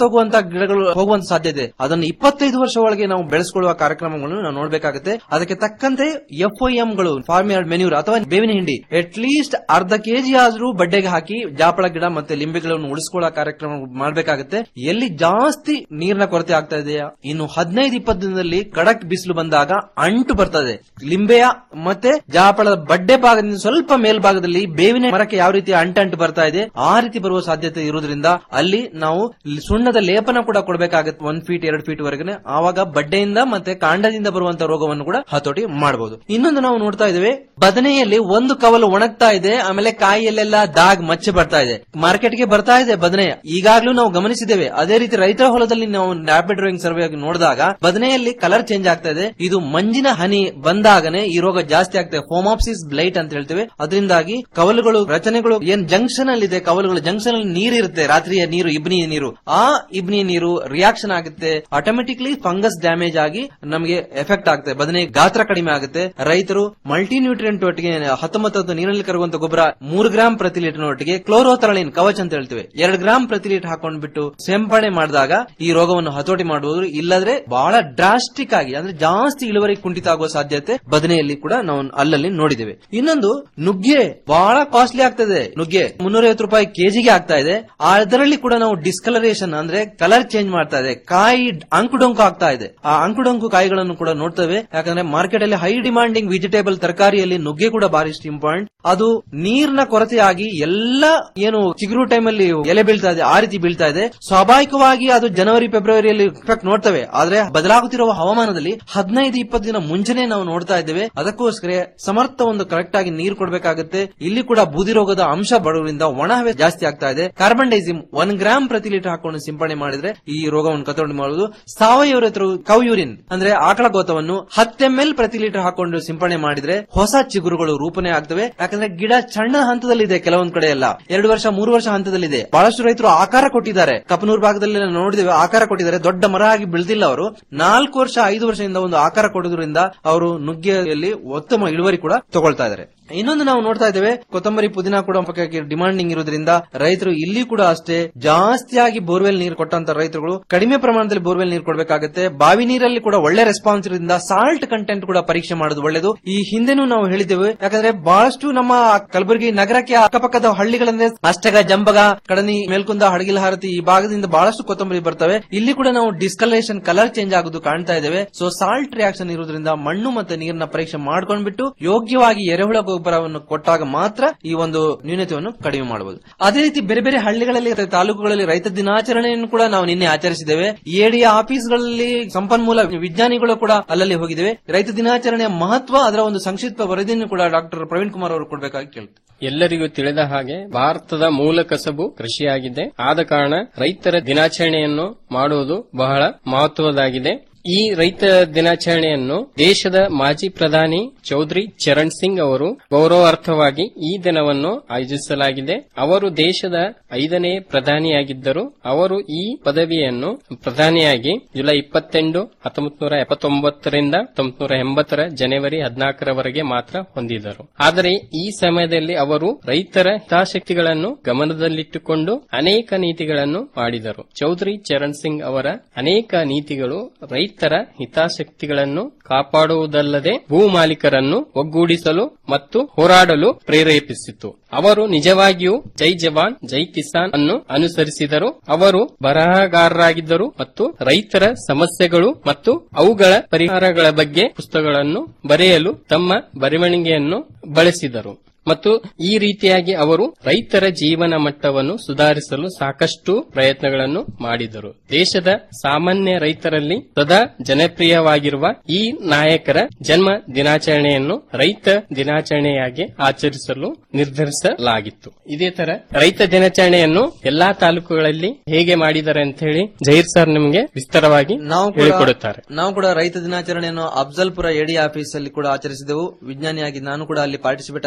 Speaker 23: ಸತ್ತೋಗುವಂತ ಗಿಡಗಳು ಹೋಗುವಂತ ಸಾಧ್ಯತೆ ಅದನ್ನು ಇಪ್ಪತ್ತೈದು ವರ್ಷ ಒಳಗೆ ನಾವು ಬೆಳೆಸಿಕೊಳ್ಳುವ ಕಾರ್ಯಕ್ರಮಗಳನ್ನು ನಾವು ನೋಡಬೇಕಾಗುತ್ತೆ ಅದಕ್ಕೆ ತಕ್ಕಂತೆ ಎಫ್ ಗಳು ಫಾರ್ಮ್ ಯಾರ್ಡ್ ಮೆನ್ಯೂರ್ ಅಥವಾ ಬೇವಿನ ಹಿಂಡಿ ಅಟ್ ಲೀಸ್ಟ್ ಅರ್ಧ ಕೆಜಿ ಆದ್ರೂ ಬಡ್ಡೆಗೆ ಹಾಕಿ ಜಾಪಳ ಗಿಡ ಮತ್ತೆ ಲಿಂಬೆಗಳನ್ನು ಉಳಿಸ್ಕೊಳ್ಳೋ ಕಾರ್ಯಕ್ರಮ ಮಾಡಬೇಕಾಗುತ್ತೆ ಎಲ್ಲಿ ಜಾಸ್ತಿ ನೀರಿನ ಕೊರತೆ ಆಗ್ತಾ ಇದೆಯಾ ಇನ್ನು ಹದಿನೈದು ಇಪ್ಪತ್ತು ದಿನದಲ್ಲಿ ಕಡಕ್ ಬಿಸಿಲು ಬಂದಾಗ ಅಂಟು ಬರ್ತದೆ ಲಿಂಬೆಯ ಮತ್ತೆ ಜಾಪಳದ ಬಡ್ಡೆ ಭಾಗದಿಂದ ಸ್ವಲ್ಪ ಮೇಲ್ಭಾಗದಲ್ಲಿ ಬೇವಿನ ಮರಕ್ಕೆ ಯಾವ ರೀತಿ ಅಂಟಂಟು ಬರ್ತಾ ಇದೆ ಆ ರೀತಿ ಬರುವ ಸಾಧ್ಯತೆ ಇರುವುದರಿಂದ ಅಲ್ಲಿ ನಾವು ಸುಣ್ಣದ ಲೇಪನ ಕೂಡ ಕೊಡಬೇಕಾಗುತ್ತೆ ಒಂದ್ ಫೀಟ್ ಎರಡು ಫೀಟ್ ವರೆಗೆ ಆವಾಗ ಬಡ್ಡೆಯಿಂದ ಮತ್ತೆ ಕಾಂಡದಿಂದ ಬರುವಂತ ರೋಗವನ್ನು ಕೂಡ ಹತೋಟಿ ಮಾಡಬಹುದು ಇನ್ನೊಂದು ನಾವು ನೋಡ್ತಾ ಇದ್ದೇವೆ ಬದನೆಯಲ್ಲಿ ಒಂದು ಕವಲು ಒಣಗ್ತಾ ಇದೆ ಆಮೇಲೆ ಕಾಯಿಯಲ್ಲೆಲ್ಲ ದಾಗ್ ಮಚ್ಚೆ ಬರ್ತಾ ಇದೆ ಮಾರ್ಕೆಟ್ಗೆ ಬರ್ತಾ ಇದೆ ಬದನೆ ಈಗಾಗ್ಲೂ ನಾವು ಗಮನಿಸಿದ್ದೇವೆ ಅದೇ ರೀತಿ ರೈತರ ಹೊಲದಲ್ಲಿ ನಾವು ರ್ಯಾಪಿಡ್ ಡ್ರಾಯಿಂಗ್ ಸರ್ವೆ ನೋಡಿದಾಗ ಬದನೆಯಲ್ಲಿ ಕಲರ್ ಚೇಂಜ್ ಆಗ್ತಾ ಇದೆ ಇದು ಮಂಜಿನ ಹನಿ ಬಂದಾಗನೇ ಈ ರೋಗ ಜಾಸ್ತಿ ಆಗ್ತದೆ ಹೋಮಾಪ್ಸಿಸ್ ಬ್ಲೈಟ್ ಅಂತ ಹೇಳ್ತೇವೆ ಅದರಿಂದಾಗಿ ಕವಲುಗಳು ರಚನೆಗಳು ಏನ್ ಜಂಕ್ಷನ್ ಅಲ್ಲಿ ಇದೆ ಕವಲುಗಳು ಜಂಕ್ಷನ್ ಅಲ್ಲಿ ನೀರು ಇರುತ್ತೆ ರಾತ್ರಿಯ ನೀರು ಇಬ್ನಿ ನೀರು ಆ ಇಬ್ನಿ ನೀರು ರಿಯಾಕ್ಷನ್ ಆಗುತ್ತೆ ಆಟೋಮೆಟಿಕ್ಲಿ ಫಂಗಸ್ ಡ್ಯಾಮೇಜ್ ಆಗಿ ನಮಗೆ ಎಫೆಕ್ಟ್ ಆಗುತ್ತೆ ಬದನೆ ಗಾತ್ರ ಕಡಿಮೆ ಆಗುತ್ತೆ ರೈತರು ಮಲ್ಟಿ ನ್ಯೂಟ್ರಿಯೆಂಟ್ ಒಟ್ಟಿಗೆ ಹತ್ತೊಂಬತ್ತು ನೀರಿನಲ್ಲಿ ಕರಗುವಂತ ಗೊಬ್ಬರ ಮೂರು ಗ್ರಾಂ ಪ್ರತಿ ಲೀಟರ್ ಒಟ್ಟಿಗೆ ಕ್ಲೋರೋಥರಳಿನ್ ಕವಚ ಅಂತ ಹೇಳ್ತೇವೆ ಎರಡು ಗ್ರಾಂ ಪ್ರತಿ ಲೀಟರ್ ಹಾಕೊಂಡ್ಬಿಟ್ಟು ಸಿಂಪಡಣೆ ಮಾಡಿದಾಗ ಈ ರೋಗವನ್ನು ಹತೋಟಿ ಮಾಡಬಹುದು ಇಲ್ಲದ್ರೆ ಬಹಳ ಡ್ರಾಸ್ಟಿಕ್ ಆಗಿ ಅಂದ್ರೆ ಜಾಸ್ತಿ ಇಳುವರಿ ಕುಂಠಿತ ಆಗುವ ಸಾಧ್ಯತೆ ಬದನೆಯಲ್ಲಿ ಕೂಡ ನಾವು ಅಲ್ಲಲ್ಲಿ ನೋಡಿದ್ದೇವೆ ಇನ್ನೊಂದು ನುಗ್ಗೆ ಬಹಳ ಕಾಸ್ಟ್ಲಿ ಆಗ್ತದೆ ನುಗ್ಗೆ ಮುನ್ನೂರೈವತ್ತು ರೂಪಾಯಿ ಕೆಜಿಗೆ ಆಗ್ತಾ ಇದೆ ಅದರಲ್ಲಿ ಕೂಡ ನಾವು ಡಿಸ್ಕಲರೇಷನ್ ಅಂದ್ರೆ ಕಲರ್ ಚೇಂಜ್ ಮಾಡ್ತಾ ಇದೆ ಕಾಯಿ ಅಂಕುಡೊಂಕು ಆಗ್ತಾ ಇದೆ ಆ ಅಂಕುಡೊಂಕು ಕಾಯಿಗಳನ್ನು ಕೂಡ ನೋಡ್ತೇವೆ ಯಾಕಂದ್ರೆ ಮಾರ್ಕೆಟ್ ಅಲ್ಲಿ ಹೈ ಡಿಮಾಂಡಿಂಗ್ ವೆಜಿಟೇಬಲ್ ತರಕಾರಿಯಲ್ಲಿ ನುಗ್ಗೆ ಕೂಡ ಬಾರಿ ಇಂಪಾರ್ಟೆಂಟ್ ಅದು ನೀರಿನ ಕೊರತೆಯಾಗಿ ಎಲ್ಲ ಏನು ಚಿಗುರು ಟೈಮ್ ಅಲ್ಲಿ ಎಲೆ ಬೀಳ್ತಾ ಇದೆ ಆ ರೀತಿ ಬೀಳ್ತಾ ಇದೆ ಸ್ವಾಭಾವಿಕವಾಗಿ ಅದು ಜನವರಿ ಫೆಬ್ರವರಿಯಲ್ಲಿ ಇಫೆಕ್ಟ್ ನೋಡ್ತೇವೆ ಆದ್ರೆ ಬದಲಾಗುತ್ತಿರುವ ಹವಾಮಾನದಲ್ಲಿ ಹದಿನೈದು ಇಪ್ಪತ್ತು ದಿನ ಮುಂಚೆನೆ ನಾವು ನೋಡ್ತಾ ಇದ್ದೇವೆ ಅದಕ್ಕೋಸ್ಕರ ಸಮರ್ಥ ಒಂದು ಕರೆಕ್ಟ್ ಆಗಿ ನೀರು ಕೊಡಬೇಕಾಗುತ್ತೆ ಇಲ್ಲಿ ಕೂಡ ಬೂದಿ ರೋಗದ ಅಂಶ ಬಡವರಿಂದ ಒಣ ಹವೆ ಜಾಸ್ತಿ ಆಗ್ತಾ ಇದೆ ಕಾರ್ಬನ್ ಡೈಸಿಮ್ ಒನ್ ಗ್ರಾಮ್ ಪ್ರತಿ ಲೀಟರ್ ಹಾಕೊಂಡು ಸಿಂಪಡಣೆ ಮಾಡಿದ್ರೆ ಈ ರೋಗವನ್ನು ಕತೋಟಿ ಮಾಡುವುದು ಸಾವಯವ ರೈತರು ಕೌ ಯೂರಿನ್ ಅಂದ್ರೆ ಆಕಳ ಗೋತವನ್ನು ಹತ್ತು ಎಂ ಎಲ್ ಪ್ರತಿ ಲೀಟರ್ ಹಾಕೊಂಡು ಸಿಂಪಡಣೆ ಮಾಡಿದ್ರೆ ಹೊಸ ಚಿಗುರುಗಳು ರೂಪನೆ ಆಗ್ತವೆ ಯಾಕಂದ್ರೆ ಗಿಡ ಸಣ್ಣ ಹಂತದಲ್ಲಿದೆ ಕೆಲವೊಂದ್ ಕಡೆ ಎಲ್ಲ ಎರಡು ವರ್ಷ ಮೂರು ವರ್ಷ ಹಂತದಲ್ಲಿದೆ ಬಹಳಷ್ಟು ರೈತರು ಆಕಾರ ಕೊಟ್ಟಿದ್ದಾರೆ ಕಪನೂರ್ ಭಾಗದಲ್ಲಿ ನಾವು ನೋಡಿದ್ದೇವೆ ಆಕಾರ ಕೊಟ್ಟಿದ್ದಾರೆ ದೊಡ್ಡ ಮರ ಆಗಿ ಬೆಳೆದಿಲ್ಲ ಅವರು ನಾಲ್ಕು ವರ್ಷ ಐದು ವರ್ಷದಿಂದ ಒಂದು ಆಕಾರ ಕೊಡೋದ್ರಿಂದ ಅವರು ನುಗ್ಗೆಯಲ್ಲಿ ಉತ್ತಮ ಇಳುವರಿ ಕೂಡ ತಗೊಳ್ತಾ ಇದ್ದಾರೆ ಇನ್ನೊಂದು ನಾವು ನೋಡ್ತಾ ಇದ್ದೇವೆ ಕೊತ್ತಂಬರಿ ಪುದೀನ ಕೂಡ ಡಿಮಾಂಡಿಂಗ್ ಇರೋದ್ರಿಂದ ರೈತರು ಇಲ್ಲಿ ಕೂಡ ಅಷ್ಟೇ ಜಾಸ್ತಿಯಾಗಿ ಬೋರ್ವೆಲ್ ನೀರು ಕೊಟ್ಟಂತ ರೈತರುಗಳು ಕಡಿಮೆ ಪ್ರಮಾಣದಲ್ಲಿ ಬೋರ್ವೆಲ್ ನೀರು ಕೊಡಬೇಕಾಗುತ್ತೆ ಬಾವಿ ನೀರಲ್ಲಿ ಕೂಡ ಒಳ್ಳೆ ರೆಸ್ಪಾನ್ಸ್ ಇರೋದ್ರಿಂದ ಸಾಲ್ಟ್ ಕಂಟೆಂಟ್ ಕೂಡ ಪರೀಕ್ಷೆ ಮಾಡೋದು ಒಳ್ಳೆಯದು ಈ ಹಿಂದೆನೂ ನಾವು ಹೇಳಿದ್ದೇವೆ ಯಾಕಂದ್ರೆ ಬಹಳಷ್ಟು ನಮ್ಮ ಕಲಬುರಗಿ ನಗರಕ್ಕೆ ಅಕ್ಕಪಕ್ಕದ ಹಳ್ಳಿಗಳಂದ್ರೆ ಅಷ್ಟಗ ಜಂಬಗ ಕಡನಿ ಮೇಲ್ಕುಂದ ಹಡಗಿಲ ಹಾರತಿ ಈ ಭಾಗದಿಂದ ಬಹಳಷ್ಟು ಕೊತ್ತಂಬರಿ ಬರ್ತವೆ ಇಲ್ಲಿ ಕೂಡ ನಾವು ಡಿಸ್ಕಲರೇಷನ್ ಕಲರ್ ಚೇಂಜ್ ಆಗೋದು ಕಾಣ್ತಾ ಇದ್ದೇವೆ ಸೊ ಸಾಲ್ಟ್ ರಿಯಾಕ್ಷನ್ ಇರೋದ್ರಿಂದ ಮಣ್ಣು ಮತ್ತೆ ನೀರಿನ ಪರೀಕ್ಷೆ ಮಾಡ್ಕೊಂಡ್ಬಿಟ್ಟು ಯೋಗ್ಯವಾಗಿ ಎರೆಹುಳ ಗೊಬ್ಬರವನ್ನು ಕೊಟ್ಟಾಗ ಮಾತ್ರ ಈ ಒಂದು ನ್ಯೂನತೆಯನ್ನು ಕಡಿಮೆ ಮಾಡಬಹುದು ಅದೇ ರೀತಿ ಬೇರೆ ಬೇರೆ ಹಳ್ಳಿಗಳಲ್ಲಿ ಅಥವಾ ತಾಲೂಕುಗಳಲ್ಲಿ ರೈತ ದಿನಾಚರಣೆಯನ್ನು ಕೂಡ ನಾವು ನಿನ್ನೆ ಆಚರಿಸಿದ್ದೇವೆ ಎಡಿಯ ಆಫೀಸ್ಗಳಲ್ಲಿ ಸಂಪನ್ಮೂಲ ವಿಜ್ಞಾನಿಗಳು ಕೂಡ ಅಲ್ಲಲ್ಲಿ ಹೋಗಿದ್ದೇವೆ ರೈತ ದಿನಾಚರಣೆಯ ಮಹತ್ವ ಅದರ ಒಂದು ಸಂಕ್ಷಿಪ್ತ ವರದಿಯನ್ನು ಕೂಡ ಡಾಕ್ಟರ್ ಪ್ರವೀಣ್ ಕುಮಾರ್ ಅವರು ಕೊಡಬೇಕಾಗಿ ಕೇಳ್ತಾರೆ
Speaker 24: ಎಲ್ಲರಿಗೂ ತಿಳಿದ ಹಾಗೆ ಭಾರತದ ಮೂಲ ಕಸಬು ಕೃಷಿಯಾಗಿದೆ ಆದ ಕಾರಣ ರೈತರ ದಿನಾಚರಣೆಯನ್ನು ಮಾಡುವುದು ಬಹಳ ಮಹತ್ವದಾಗಿದೆ ಈ ರೈತ ದಿನಾಚರಣೆಯನ್ನು ದೇಶದ ಮಾಜಿ ಪ್ರಧಾನಿ ಚೌಧರಿ ಚರಣ್ ಸಿಂಗ್ ಅವರು ಗೌರವಾರ್ಥವಾಗಿ ಈ ದಿನವನ್ನು ಆಯೋಜಿಸಲಾಗಿದೆ ಅವರು ದೇಶದ ಐದನೇ ಪ್ರಧಾನಿಯಾಗಿದ್ದರು ಅವರು ಈ ಪದವಿಯನ್ನು ಪ್ರಧಾನಿಯಾಗಿ ಜುಲೈ ಇಪ್ಪತ್ತೆಂಟು ಹತ್ತೊಂಬತ್ತು ನೂರ ಎಪ್ಪತ್ತೊಂಬತ್ತರಿಂದ ಹತ್ತೊಂಬತ್ತು ನೂರ ಎಂಬತ್ತರ ಜನವರಿ ಹದಿನಾಲ್ಕರವರೆಗೆ ಮಾತ್ರ ಹೊಂದಿದರು ಆದರೆ ಈ ಸಮಯದಲ್ಲಿ ಅವರು ರೈತರ ಹಿತಾಸಕ್ತಿಗಳನ್ನು ಗಮನದಲ್ಲಿಟ್ಟುಕೊಂಡು ಅನೇಕ ನೀತಿಗಳನ್ನು ಮಾಡಿದರು ಚೌಧರಿ ಚರಣ್ ಸಿಂಗ್ ಅವರ ಅನೇಕ ನೀತಿಗಳು ರೈತರ ಹಿತಾಸಕ್ತಿಗಳನ್ನು ಕಾಪಾಡುವುದಲ್ಲದೆ ಭೂ ಮಾಲೀಕರನ್ನು ಒಗ್ಗೂಡಿಸಲು ಮತ್ತು ಹೋರಾಡಲು ಪ್ರೇರೇಪಿಸಿತು ಅವರು ನಿಜವಾಗಿಯೂ ಜೈ ಜವಾನ್ ಜೈ ಕಿಸಾನ್ ಅನ್ನು ಅನುಸರಿಸಿದರು ಅವರು ಬರಹಗಾರರಾಗಿದ್ದರು ಮತ್ತು ರೈತರ ಸಮಸ್ಯೆಗಳು ಮತ್ತು ಅವುಗಳ ಪರಿಹಾರಗಳ ಬಗ್ಗೆ ಪುಸ್ತಕಗಳನ್ನು ಬರೆಯಲು ತಮ್ಮ ಬರವಣಿಗೆಯನ್ನು ಬಳಸಿದರು ಮತ್ತು ಈ ರೀತಿಯಾಗಿ ಅವರು ರೈತರ ಜೀವನ ಮಟ್ಟವನ್ನು ಸುಧಾರಿಸಲು ಸಾಕಷ್ಟು ಪ್ರಯತ್ನಗಳನ್ನು ಮಾಡಿದರು ದೇಶದ ಸಾಮಾನ್ಯ ರೈತರಲ್ಲಿ ಸದಾ ಜನಪ್ರಿಯವಾಗಿರುವ ಈ ನಾಯಕರ ಜನ್ಮ ದಿನಾಚರಣೆಯನ್ನು ರೈತ ದಿನಾಚರಣೆಯಾಗಿ ಆಚರಿಸಲು ನಿರ್ಧರಿಸಲಾಗಿತ್ತು ಇದೇ ತರ ರೈತ ದಿನಾಚರಣೆಯನ್ನು ಎಲ್ಲಾ ತಾಲೂಕುಗಳಲ್ಲಿ ಹೇಗೆ ಮಾಡಿದ್ದಾರೆ ಅಂತ ಹೇಳಿ ಜಹೀರ್ ಸರ್ ನಿಮಗೆ ವಿಸ್ತಾರವಾಗಿ
Speaker 23: ನಾವು ಕೂಡ-
Speaker 24: ಹೇಳಿಕೊಡುತ್ತಾರೆ
Speaker 23: ನಾವು ಕೂಡ ರೈತ ದಿನಾಚರಣೆಯನ್ನು ಅಫ್ಜಲ್ಪುರ ಎಡಿ ಆಫೀಸ್ ಅಲ್ಲಿ ಕೂಡ ಆಚರಿಸಿದೆವು ವಿಜ್ಞಾನಿಯಾಗಿ ನಾನು ಕೂಡ ಅಲ್ಲಿ ಪಾರ್ಟಿಸಿಪೇಟ್ ಆಗಿದೆ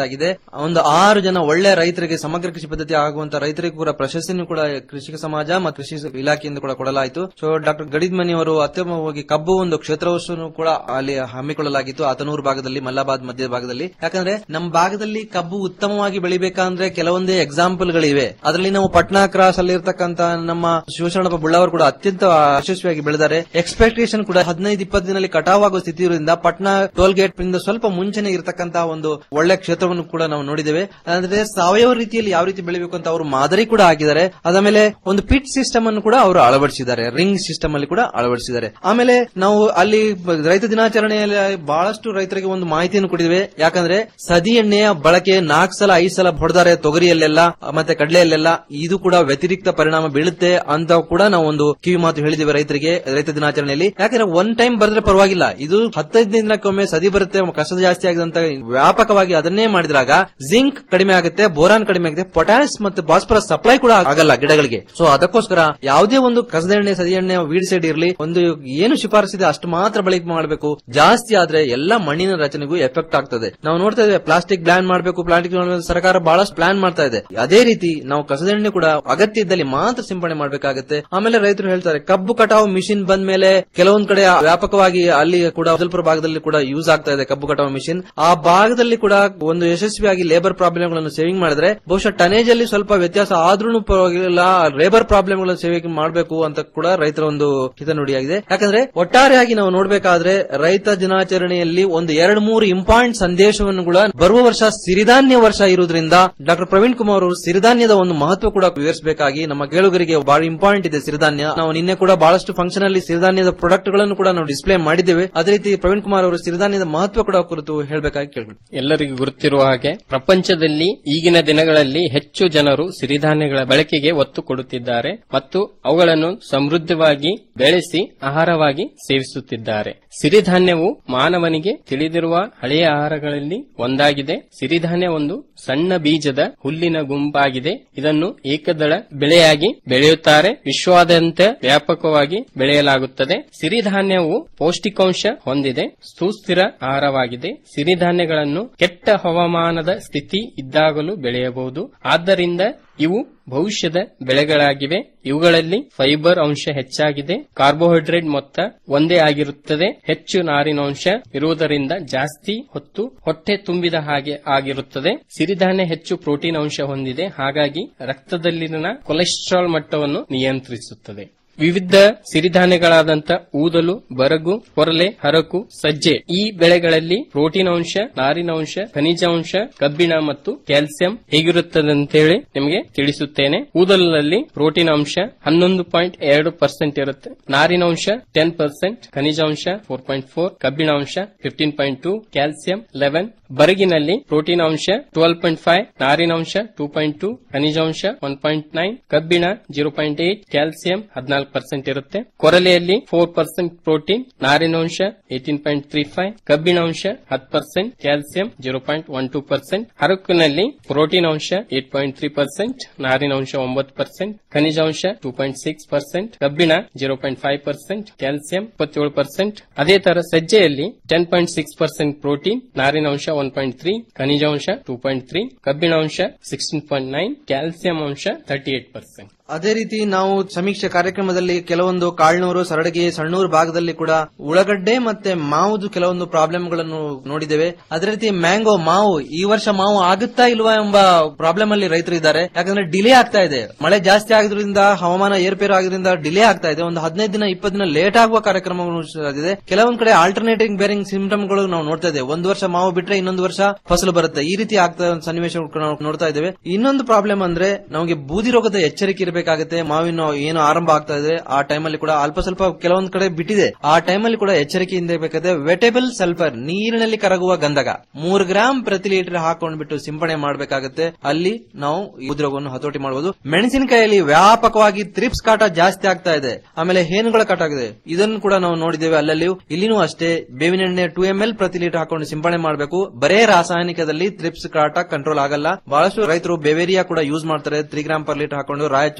Speaker 23: ಒಂದು ಆರು ಜನ ಒಳ್ಳೆ ರೈತರಿಗೆ ಸಮಗ್ರ ಕೃಷಿ ಪದ್ಧತಿ ಆಗುವಂತ ರೈತರಿಗೂ ಕೂಡ ಪ್ರಶಸ್ತಿನೂ ಕೂಡ ಕೃಷಿಕ ಸಮಾಜ ಮತ್ತು ಕೃಷಿ ಇಲಾಖೆಯಿಂದ ಕೂಡ ಕೊಡಲಾಯಿತು ಸೊ ಡಾಕ್ಟರ್ ಗಡಿದ್ಮನಿ ಅವರು ಅತ್ಯುತ್ತಮವಾಗಿ ಕಬ್ಬು ಒಂದು ಕ್ಷೇತ್ರೋತ್ಸವ ಕೂಡ ಅಲ್ಲಿ ಹಮ್ಮಿಕೊಳ್ಳಲಾಗಿತ್ತು ಆತನೂರು ಭಾಗದಲ್ಲಿ ಮಲ್ಲಾಬಾದ್ ಮಧ್ಯ ಭಾಗದಲ್ಲಿ ಯಾಕಂದ್ರೆ ನಮ್ಮ ಭಾಗದಲ್ಲಿ ಕಬ್ಬು ಉತ್ತಮವಾಗಿ ಬೆಳಿಬೇಕಂದ್ರೆ ಕೆಲವೊಂದೇ ಎಕ್ಸಾಂಪಲ್ ಗಳಿವೆ ಅದರಲ್ಲಿ ನಾವು ಪಟ್ನಾ ಕ್ರಾಸ್ ಅಲ್ಲಿ ಇರ್ತಕ್ಕಂತ ನಮ್ಮ ಶಿವಶರಣಪ್ಪ ಬುಳ್ಳವರು ಕೂಡ ಅತ್ಯಂತ ಯಶಸ್ವಿಯಾಗಿ ಬೆಳೆದಾರೆ ಎಕ್ಸ್ಪೆಕ್ಟೇಷನ್ ಕೂಡ ಹದಿನೈದು ಇಪ್ಪತ್ತು ದಿನದಲ್ಲಿ ಕಟಾವ್ ಆಗೋ ಸ್ಥಿತಿ ಇರೋದ್ರಿಂದ ಪಟ್ನಾ ಟೋಲ್ ಗೇಟ್ ಇಂದ ಸ್ವಲ್ಪ ಮುಂಚೆನೆ ಇರತಕ್ಕಂತಹ ಒಂದು ಒಳ್ಳೆ ಕ್ಷೇತ್ರವನ್ನು ಕೂಡ ನಾವು ನೋಡಿದ್ದೇವೆ ಅಂದ್ರೆ ಸಾವಯವ ರೀತಿಯಲ್ಲಿ ಯಾವ ರೀತಿ ಬೆಳಿಬೇಕು ಅಂತ ಅವರು ಮಾದರಿ ಕೂಡ ಹಾಕಿದ್ದಾರೆ ಅದಾದ್ಮೇಲೆ ಒಂದು ಪಿಟ್ ಸಿಸ್ಟಮ್ ಅನ್ನು ಕೂಡ ಅವರು ಅಳವಡಿಸಿದ್ದಾರೆ ರಿಂಗ್ ಸಿಸ್ಟಮ್ ಅಲ್ಲಿ ಕೂಡ ಅಳವಡಿಸಿದ್ದಾರೆ ಆಮೇಲೆ ನಾವು ಅಲ್ಲಿ ಬ- ರೈತ ದಿನಾಚರಣೆಯಲ್ಲಿ ಬಹಳಷ್ಟು ರೈತರಿಗೆ ಒಂದು ಮಾಹಿತಿಯನ್ನು ಕೊಟ್ಟಿದ್ದೇವೆ ಯಾಕಂದ್ರೆ ಸದಿ ಎಣ್ಣೆಯ ಬಳಕೆ ನಾಲ್ಕು ಸಲ ಐದು ಸಲ ಹೊಡೆದಾರೆ ತೊಗರಿಯಲ್ಲೆಲ್ಲ ಮತ್ತೆ ಕಡಲೆಯಲ್ಲೆಲ್ಲ ಇದು ಕೂಡ ವ್ಯತಿರಿಕ್ತ ಪರಿಣಾಮ ಬೀಳುತ್ತೆ ಅಂತ ಕೂಡ ನಾವು ಒಂದು ಕಿವಿ ಮಾತು ಹೇಳಿದ್ದೇವೆ ರೈತರಿಗೆ ರೈತ ದಿನಾಚರಣೆಯಲ್ಲಿ ಯಾಕಂದ್ರೆ ಒನ್ ಟೈಮ್ ಬರೆದ್ರೆ ಪರವಾಗಿಲ್ಲ ಇದು ಹತ್ತೈದು ದಿನಕ್ಕೊಮ್ಮೆ ಸದಿ ಬರುತ್ತೆ ಕಸ ಜಾಸ್ತಿ ಆಗಿದೆ ಅಂತ ವ್ಯಾಪಕವಾಗಿ ಅದನ್ನೇ ಮಾಡಿದ್ರಾಗ ಜಿಂಕ್ ಕಡಿಮೆ ಆಗುತ್ತೆ ಬೋರಾನ್ ಕಡಿಮೆ ಆಗುತ್ತೆ ಪೊಟ್ಯಾಸ್ ಮತ್ತು ಬಾಸ್ಪರಸ್ ಸಪ್ಲೈ ಕೂಡ ಆಗಲ್ಲ ಗಿಡಗಳಿಗೆ ಸೊ ಅದಕ್ಕೋಸ್ಕರ ಯಾವುದೇ ಒಂದು ಕಸದ ಎಣ್ಣೆ ಸದಿ ಎಣ್ಣೆ ವೀಡ್ ಸೈಡ್ ಇರಲಿ ಒಂದು ಏನು ಶಿಫಾರಸಿದೆ ಅಷ್ಟು ಮಾತ್ರ ಬಳಕೆ ಮಾಡಬೇಕು ಜಾಸ್ತಿ ಆದ್ರೆ ಎಲ್ಲ ಮಣ್ಣಿನ ರಚನೆಗೂ ಎಫೆಕ್ಟ್ ಆಗ್ತದೆ ನಾವು ನೋಡ್ತಾ ಇದ್ದೇವೆ ಪ್ಲಾಸ್ಟಿಕ್ ಬ್ಯಾನ್ ಮಾಡಬೇಕು ಪ್ಲಾಸ್ಟಿಕ್ ಸರ್ಕಾರ ಬಹಳಷ್ಟು ಪ್ಲಾನ್ ಮಾಡ್ತಾ ಇದೆ ಅದೇ ರೀತಿ ನಾವು ಕಸದ ಎಣ್ಣೆ ಕೂಡ ಅಗತ್ಯ ಇದ್ದಲ್ಲಿ ಮಾತ್ರ ಸಿಂಪಡಣೆ ಮಾಡಬೇಕಾಗುತ್ತೆ ಆಮೇಲೆ ರೈತರು ಹೇಳ್ತಾರೆ ಕಬ್ಬು ಕಟಾವು ಮಿಷಿನ್ ಬಂದ ಮೇಲೆ ಕೆಲವೊಂದ್ ಕಡೆ ವ್ಯಾಪಕವಾಗಿ ಅಲ್ಲಿ ಕೂಡ ಅಫಜಲ್ಪುರ ಭಾಗದಲ್ಲಿ ಕೂಡ ಯೂಸ್ ಆಗ್ತಾ ಇದೆ ಕಬ್ಬು ಕಟಾವು ಮಿಷಿನ್ ಆ ಭಾಗದಲ್ಲಿ ಕೂಡ ಒಂದು ಯಶಸ್ವಿಯಾಗಿ ಲೇಬರ್ ಪ್ರಾಬ್ಲಮ್ ಗಳನ್ನು ಸೇವಿಂಗ್ ಮಾಡಿದ್ರೆ ಬಹುಶಃ ಟನೇಜ್ ಅಲ್ಲಿ ಸ್ವಲ್ಪ ವ್ಯತ್ಯಾಸ ಆದ್ರೂ ಪರವಾಗಿಲ್ಲ ಲೇಬರ್ ಪ್ರಾಬ್ಲಮ್ ಗಳನ್ನು ಸೇವಿಂಗ್ ಮಾಡಬೇಕು ಅಂತ ಕೂಡ ರೈತರ ಒಂದು ಹಿತನುಡಿಯಾಗಿದೆ ಯಾಕಂದ್ರೆ ಒಟ್ಟಾರೆಯಾಗಿ ನಾವು ನೋಡಬೇಕಾದ್ರೆ ರೈತ ದಿನಾಚರಣೆಯಲ್ಲಿ ಒಂದು ಎರಡು ಮೂರು ಇಂಪಾರ್ಟೆಂಟ್ ಸಂದೇಶವನ್ನು ಕೂಡ ಬರುವ ವರ್ಷ ಸಿರಿಧಾನ್ಯ ವರ್ಷ ಇರುವುದರಿಂದ ಡಾಕ್ಟರ್ ಪ್ರವೀಣ್ ಕುಮಾರ್ ಅವರು ಸಿರಿಧಾನ್ಯದ ಒಂದು ಮಹತ್ವ ಕೂಡ ವಿವರಿಸಬೇಕಾಗಿ ನಮ್ಮ ಕೇಳುಗರಿಗೆ ಬಹಳ ಇಂಪಾರ್ಟೆಂಟ್ ಇದೆ ಸಿರಿಧಾನ್ಯ ನಾವು ನಿನ್ನೆ ಕೂಡ ಬಹಳಷ್ಟು ಫಂಕ್ಷನ್ ಅಲ್ಲಿ ಸಿರಿಧಾನ್ಯದ ಪ್ರಾಡಕ್ಟ್ ಗಳನ್ನು ಕೂಡ ನಾವು ಡಿಸ್ಪ್ಲೇ ಮಾಡಿದ್ದೇವೆ ಅದೇ ರೀತಿ ಪ್ರವೀಣ್ ಕುಮಾರ್ ಅವರು ಸಿರಿಧಾನ್ಯದ ಮಹತ್ವ ಕೂಡ ಕುರಿತು ಹೇಳಬೇಕಾಗಿ ಕೇಳ್ಕೊಂಡು
Speaker 24: ಎಲ್ಲರಿಗೂ ಗುರುತಿರುವ ಹಾಗೆ ಪ್ರಪಂಚದಲ್ಲಿ ಈಗಿನ ದಿನಗಳಲ್ಲಿ ಹೆಚ್ಚು ಜನರು ಸಿರಿಧಾನ್ಯಗಳ ಬಳಕೆಗೆ ಒತ್ತು ಕೊಡುತ್ತಿದ್ದಾರೆ ಮತ್ತು ಅವುಗಳನ್ನು ಸಮೃದ್ಧವಾಗಿ ಬೆಳೆಸಿ ಆಹಾರವಾಗಿ ಸೇವಿಸುತ್ತಿದ್ದಾರೆ ಸಿರಿಧಾನ್ಯವು ಮಾನವನಿಗೆ ತಿಳಿದಿರುವ ಹಳೆಯ ಆಹಾರಗಳಲ್ಲಿ ಒಂದಾಗಿದೆ ಸಿರಿಧಾನ್ಯ ಒಂದು ಸಣ್ಣ ಬೀಜದ ಹುಲ್ಲಿನ ಗುಂಪಾಗಿದೆ ಇದನ್ನು ಏಕದಳ ಬೆಳೆಯಾಗಿ ಬೆಳೆಯುತ್ತಾರೆ ವಿಶ್ವಾದ್ಯಂತ ವ್ಯಾಪಕವಾಗಿ ಬೆಳೆಯಲಾಗುತ್ತದೆ ಸಿರಿಧಾನ್ಯವು ಪೌಷ್ಟಿಕಾಂಶ ಹೊಂದಿದೆ ಸುಸ್ಥಿರ ಆಹಾರವಾಗಿದೆ ಸಿರಿಧಾನ್ಯಗಳನ್ನು ಕೆಟ್ಟ ಹವಾಮಾನದ ಸ್ಥಿತಿ ಇದ್ದಾಗಲೂ ಬೆಳೆಯಬಹುದು ಆದ್ದರಿಂದ ಇವು ಭವಿಷ್ಯದ ಬೆಳೆಗಳಾಗಿವೆ ಇವುಗಳಲ್ಲಿ ಫೈಬರ್ ಅಂಶ ಹೆಚ್ಚಾಗಿದೆ ಕಾರ್ಬೋಹೈಡ್ರೇಟ್ ಮೊತ್ತ ಒಂದೇ ಆಗಿರುತ್ತದೆ ಹೆಚ್ಚು ನಾರಿನಾಂಶ ಇರುವುದರಿಂದ ಜಾಸ್ತಿ ಹೊತ್ತು ಹೊಟ್ಟೆ ತುಂಬಿದ ಹಾಗೆ ಆಗಿರುತ್ತದೆ ಸಿರಿಧಾನ್ಯ ಹೆಚ್ಚು ಪ್ರೋಟೀನ್ ಅಂಶ ಹೊಂದಿದೆ ಹಾಗಾಗಿ ರಕ್ತದಲ್ಲಿನ ಕೊಲೆಸ್ಟ್ರಾಲ್ ಮಟ್ಟವನ್ನು ನಿಯಂತ್ರಿಸುತ್ತದೆ ವಿವಿಧ ಸಿರಿಧಾನ್ಯಗಳಾದಂಥ ಊದಲು ಬರಗು ಕೊರಲೆ ಹರಕು ಸಜ್ಜೆ ಈ ಬೆಳೆಗಳಲ್ಲಿ ಪ್ರೋಟೀನ್ ಅಂಶ ನಾರಿನಾಂಶ ಖನಿಜಾಂಶ ಕಬ್ಬಿಣ ಮತ್ತು ಕ್ಯಾಲ್ಸಿಯಂ ಹೇಗಿರುತ್ತದಂತೇಳಿ ನಿಮಗೆ ತಿಳಿಸುತ್ತೇನೆ ಊದಲಿನಲ್ಲಿ ಪ್ರೋಟೀನ್ ಅಂಶ ಹನ್ನೊಂದು ಪಾಯಿಂಟ್ ಎರಡು ಪರ್ಸೆಂಟ್ ಇರುತ್ತೆ ನಾರಿನಾಂಶ ಟೆನ್ ಪರ್ಸೆಂಟ್ ಖನಿಜಾಂಶ ಫೋರ್ ಪಾಯಿಂಟ್ ಫೋರ್ ಕಬ್ಬಿಣಾಂಶ fifteen point two calcium eleven ಬರಗಿನಲ್ಲಿ ಪ್ರೋಟೀನ್ ಅಂಶ ಟ್ವೆಲ್ ಪಾಯಿಂಟ್ ಫೈವ್ ನಾರಿನಾಂಶ ಟೂ ಪಾಯಿಂಟ್ ಟೂ ಖನಿಜಾಂಶ ಒನ್ ಪಾಯಿಂಟ್ ನೈನ್ ಕಬ್ಬಿಣ ಜೀರೋ ಪಾಯಿಂಟ್ ಏಟ್ ಕ್ಯಾಲ್ಸಿಯಂ ಹದಿನಾಲ್ಕು ಪರ್ಸೆಂಟ್ ಇರುತ್ತೆ ಕೊರಲೆಯಲ್ಲಿ ಫೋರ್ ಪರ್ಸೆಂಟ್ ಪ್ರೋಟೀನ್ ನಾರಿನಾಂಶ ಏಟೀನ್ ಪಾಯಿಂಟ್ ತ್ರೀ ಫೈವ್ ಕಬ್ಬಿಣಾಂಶ ಹತ್ತು percent calcium zero point one two percent ಹರಕಿನಲ್ಲಿ ಪ್ರೋಟೀನ್ ಅಂಶ ಏಟ್ ಪಾಯಿಂಟ್ ತ್ರೀ ಪರ್ಸೆಂಟ್ ನಾರಿನಾಂಶ ಒಂಬತ್ತು ಪರ್ಸೆಂಟ್ ಖನಿಜಾಂಶ ಟೂ ಪಾಯಿಂಟ್ ಸಿಕ್ಸ್ ಪರ್ಸೆಂಟ್ ಕಬ್ಬಿಣ zero point five percent calcium ಇಪ್ಪತ್ತೇಳು ಪರ್ಸೆಂಟ್ ಅದೇ ತರ ಸಜ್ಜೆಯಲ್ಲಿ ten point six percent protein ನಾರಿನಾಂಶ ಒನ್ ಪಾಯಿಂಟ್ ತ್ರೀ ಖನಿಜಾಂಶ ಟೂ ಪಾಯಿಂಟ್ ತ್ರೀ ಕಬ್ಬಿಣಾಂಶ ಸಿಕ್ಸ್ಟೀನ್ ಪಾಯಿಂಟ್ ನೈನ್ ಕ್ಯಾಲ್ಸಿಯಂ ಅಂಶ ತರ್ಟಿ ಏಟ್ ಪರ್ಸೆಂಟ್
Speaker 23: ಅದೇ ರೀತಿ ನಾವು ಸಮೀಕ್ಷೆ ಕಾರ್ಯಕ್ರಮದಲ್ಲಿ ಕೆಲವೊಂದು ಕಾಳ್ನೂರು ಸರಡಗಿ ಸಣ್ಣೂರು ಭಾಗದಲ್ಲಿ ಕೂಡ ಉಳ್ಳಗಡ್ಡೆ ಮತ್ತೆ ಮಾವುದು ಕೆಲವೊಂದು ಪ್ರಾಬ್ಲಮ್ ಗಳನ್ನು ನೋಡಿದ್ದೇವೆ ಅದೇ ರೀತಿ ಮ್ಯಾಂಗೋ ಮಾವು ಈ ವರ್ಷ ಮಾವು ಆಗುತ್ತಾ ಇಲ್ವಾ ಎಂಬ ಪ್ರಾಬ್ಲಮ್ ಅಲ್ಲಿ ರೈತರು ಇದ್ದಾರೆ ಯಾಕಂದ್ರೆ ಡಿಲೇ ಆಗ್ತಾ ಇದೆ ಮಳೆ ಜಾಸ್ತಿ ಆಗಿದ್ರಿಂದ ಹವಾಮಾನ ಏರ್ಪೇರು ಆಗಿದ್ರಿಂದ ಡಿಲೇ ಆಗ್ತಾ ಇದೆ ಒಂದು ಹದಿನೈದು ದಿನ ಇಪ್ಪತ್ತು ದಿನ ಲೇಟ್ ಆಗುವ ಕಾರ್ಯಕ್ರಮಗಳು ಇದೆ ಕೆಲವೊಂದು ಕಡೆ ಆಲ್ಟರ್ನೇಟಿಂಗ್ ಬೇರಿಂಗ್ ಸಿಂಪ್ಟಮ್ ಗಳು ನಾವು ನೋಡ್ತಾ ಇದ್ದೇವೆ ಒಂದು ವರ್ಷ ಮಾವು ಬಿಟ್ರೆ ಇನ್ನೊಂದು ವರ್ಷ ಫಸಲು ಬರುತ್ತೆ ಈ ರೀತಿ ಆಗ್ತಾ ಇರೋ ಸನ್ನಿವೇಶ ನಾವು ನೋಡ್ತಾ ಇದ್ದೇವೆ ಇನ್ನೊಂದು ಪ್ರಾಬ್ಲಮ್ ಅಂದ್ರೆ ನಮಗೆ ಬೂದಿ ರೋಗದ ಎಚ್ಚರಿಕೆ ಇರಬೇಕಾಗುತ್ತೆ ಮಾವಿನ ಏನು ಆರಂಭ ಆಗ್ತಾ ಇದೆ ಆ ಟೈಮಲ್ಲಿ ಕೂಡ ಅಲ್ಪ ಸ್ವಲ್ಪ ಕೆಲವೊಂದು ಕಡೆ ಬಿಟ್ಟಿದೆ ಆ ಟೈಮಲ್ಲಿ ಕೂಡ ಎಚ್ಚರಿಕೆಯಿಂದ ಇರಬೇಕಾಗುತ್ತೆ ವೆಟೇಬಲ್ ಸಲ್ಫರ್ ನೀರಿನಲ್ಲಿ ಕರಗುವ ಗಂಧಕ ಮೂರು ಗ್ರಾಂ ಪ್ರತಿ ಲೀಟರ್ ಹಾಕೊಂಡ್ಬಿಟ್ಟು ಸಿಂಪಡಣೆ ಮಾಡಬೇಕಾಗುತ್ತೆ ಅಲ್ಲಿ ನಾವು ಈ ಬೂದಿ ರೋಗವನ್ನು ಹತೋಟಿ ಮಾಡಬಹುದು ಮೆಣಸಿನಕಾಯಲ್ಲಿ ವ್ಯಾಪಕವಾಗಿ ತ್ರಿಪ್ಸ್ ಕಾಟ ಜಾಸ್ತಿ ಆಗ್ತಾ ಇದೆ ಆಮೇಲೆ ಹೇನುಗಳ ಕಾಟ ಆಗಿದೆ ಇದನ್ನು ಕೂಡ ನಾವು ನೋಡಿದ್ದೇವೆ ಅಲ್ಲಲ್ಲಿ ಇಲ್ಲಿನೂ ಅಷ್ಟೇ ಬೇವಿನ ಎಣ್ಣೆ ಟೂ ಎಂ ಎಲ್ ಪ್ರತಿ ಲೀಟರ್ ಹಾಕೊಂಡು ಸಿಂಪಡಣೆ ಮಾಡಬೇಕು ಬರೇ ರಾಸಾಯನಿಕದಲ್ಲಿ ತ್ರಿಪ್ಸ್ ಕಾಟ ಕಂಟ್ರೋಲ್ ಆಗಲ್ಲ ಬಹಳಷ್ಟು ರೈತರು ಬೆವೇರಿಯಾ ಕೂಡ ಯೂಸ್ ಮಾಡ್ತಾರೆ ತ್ರೀ ಗ್ರಾಮ್ ಪರ್ ಲೀಟರ್ ಹಾಕೊಂಡು ರಾಯಚೂರು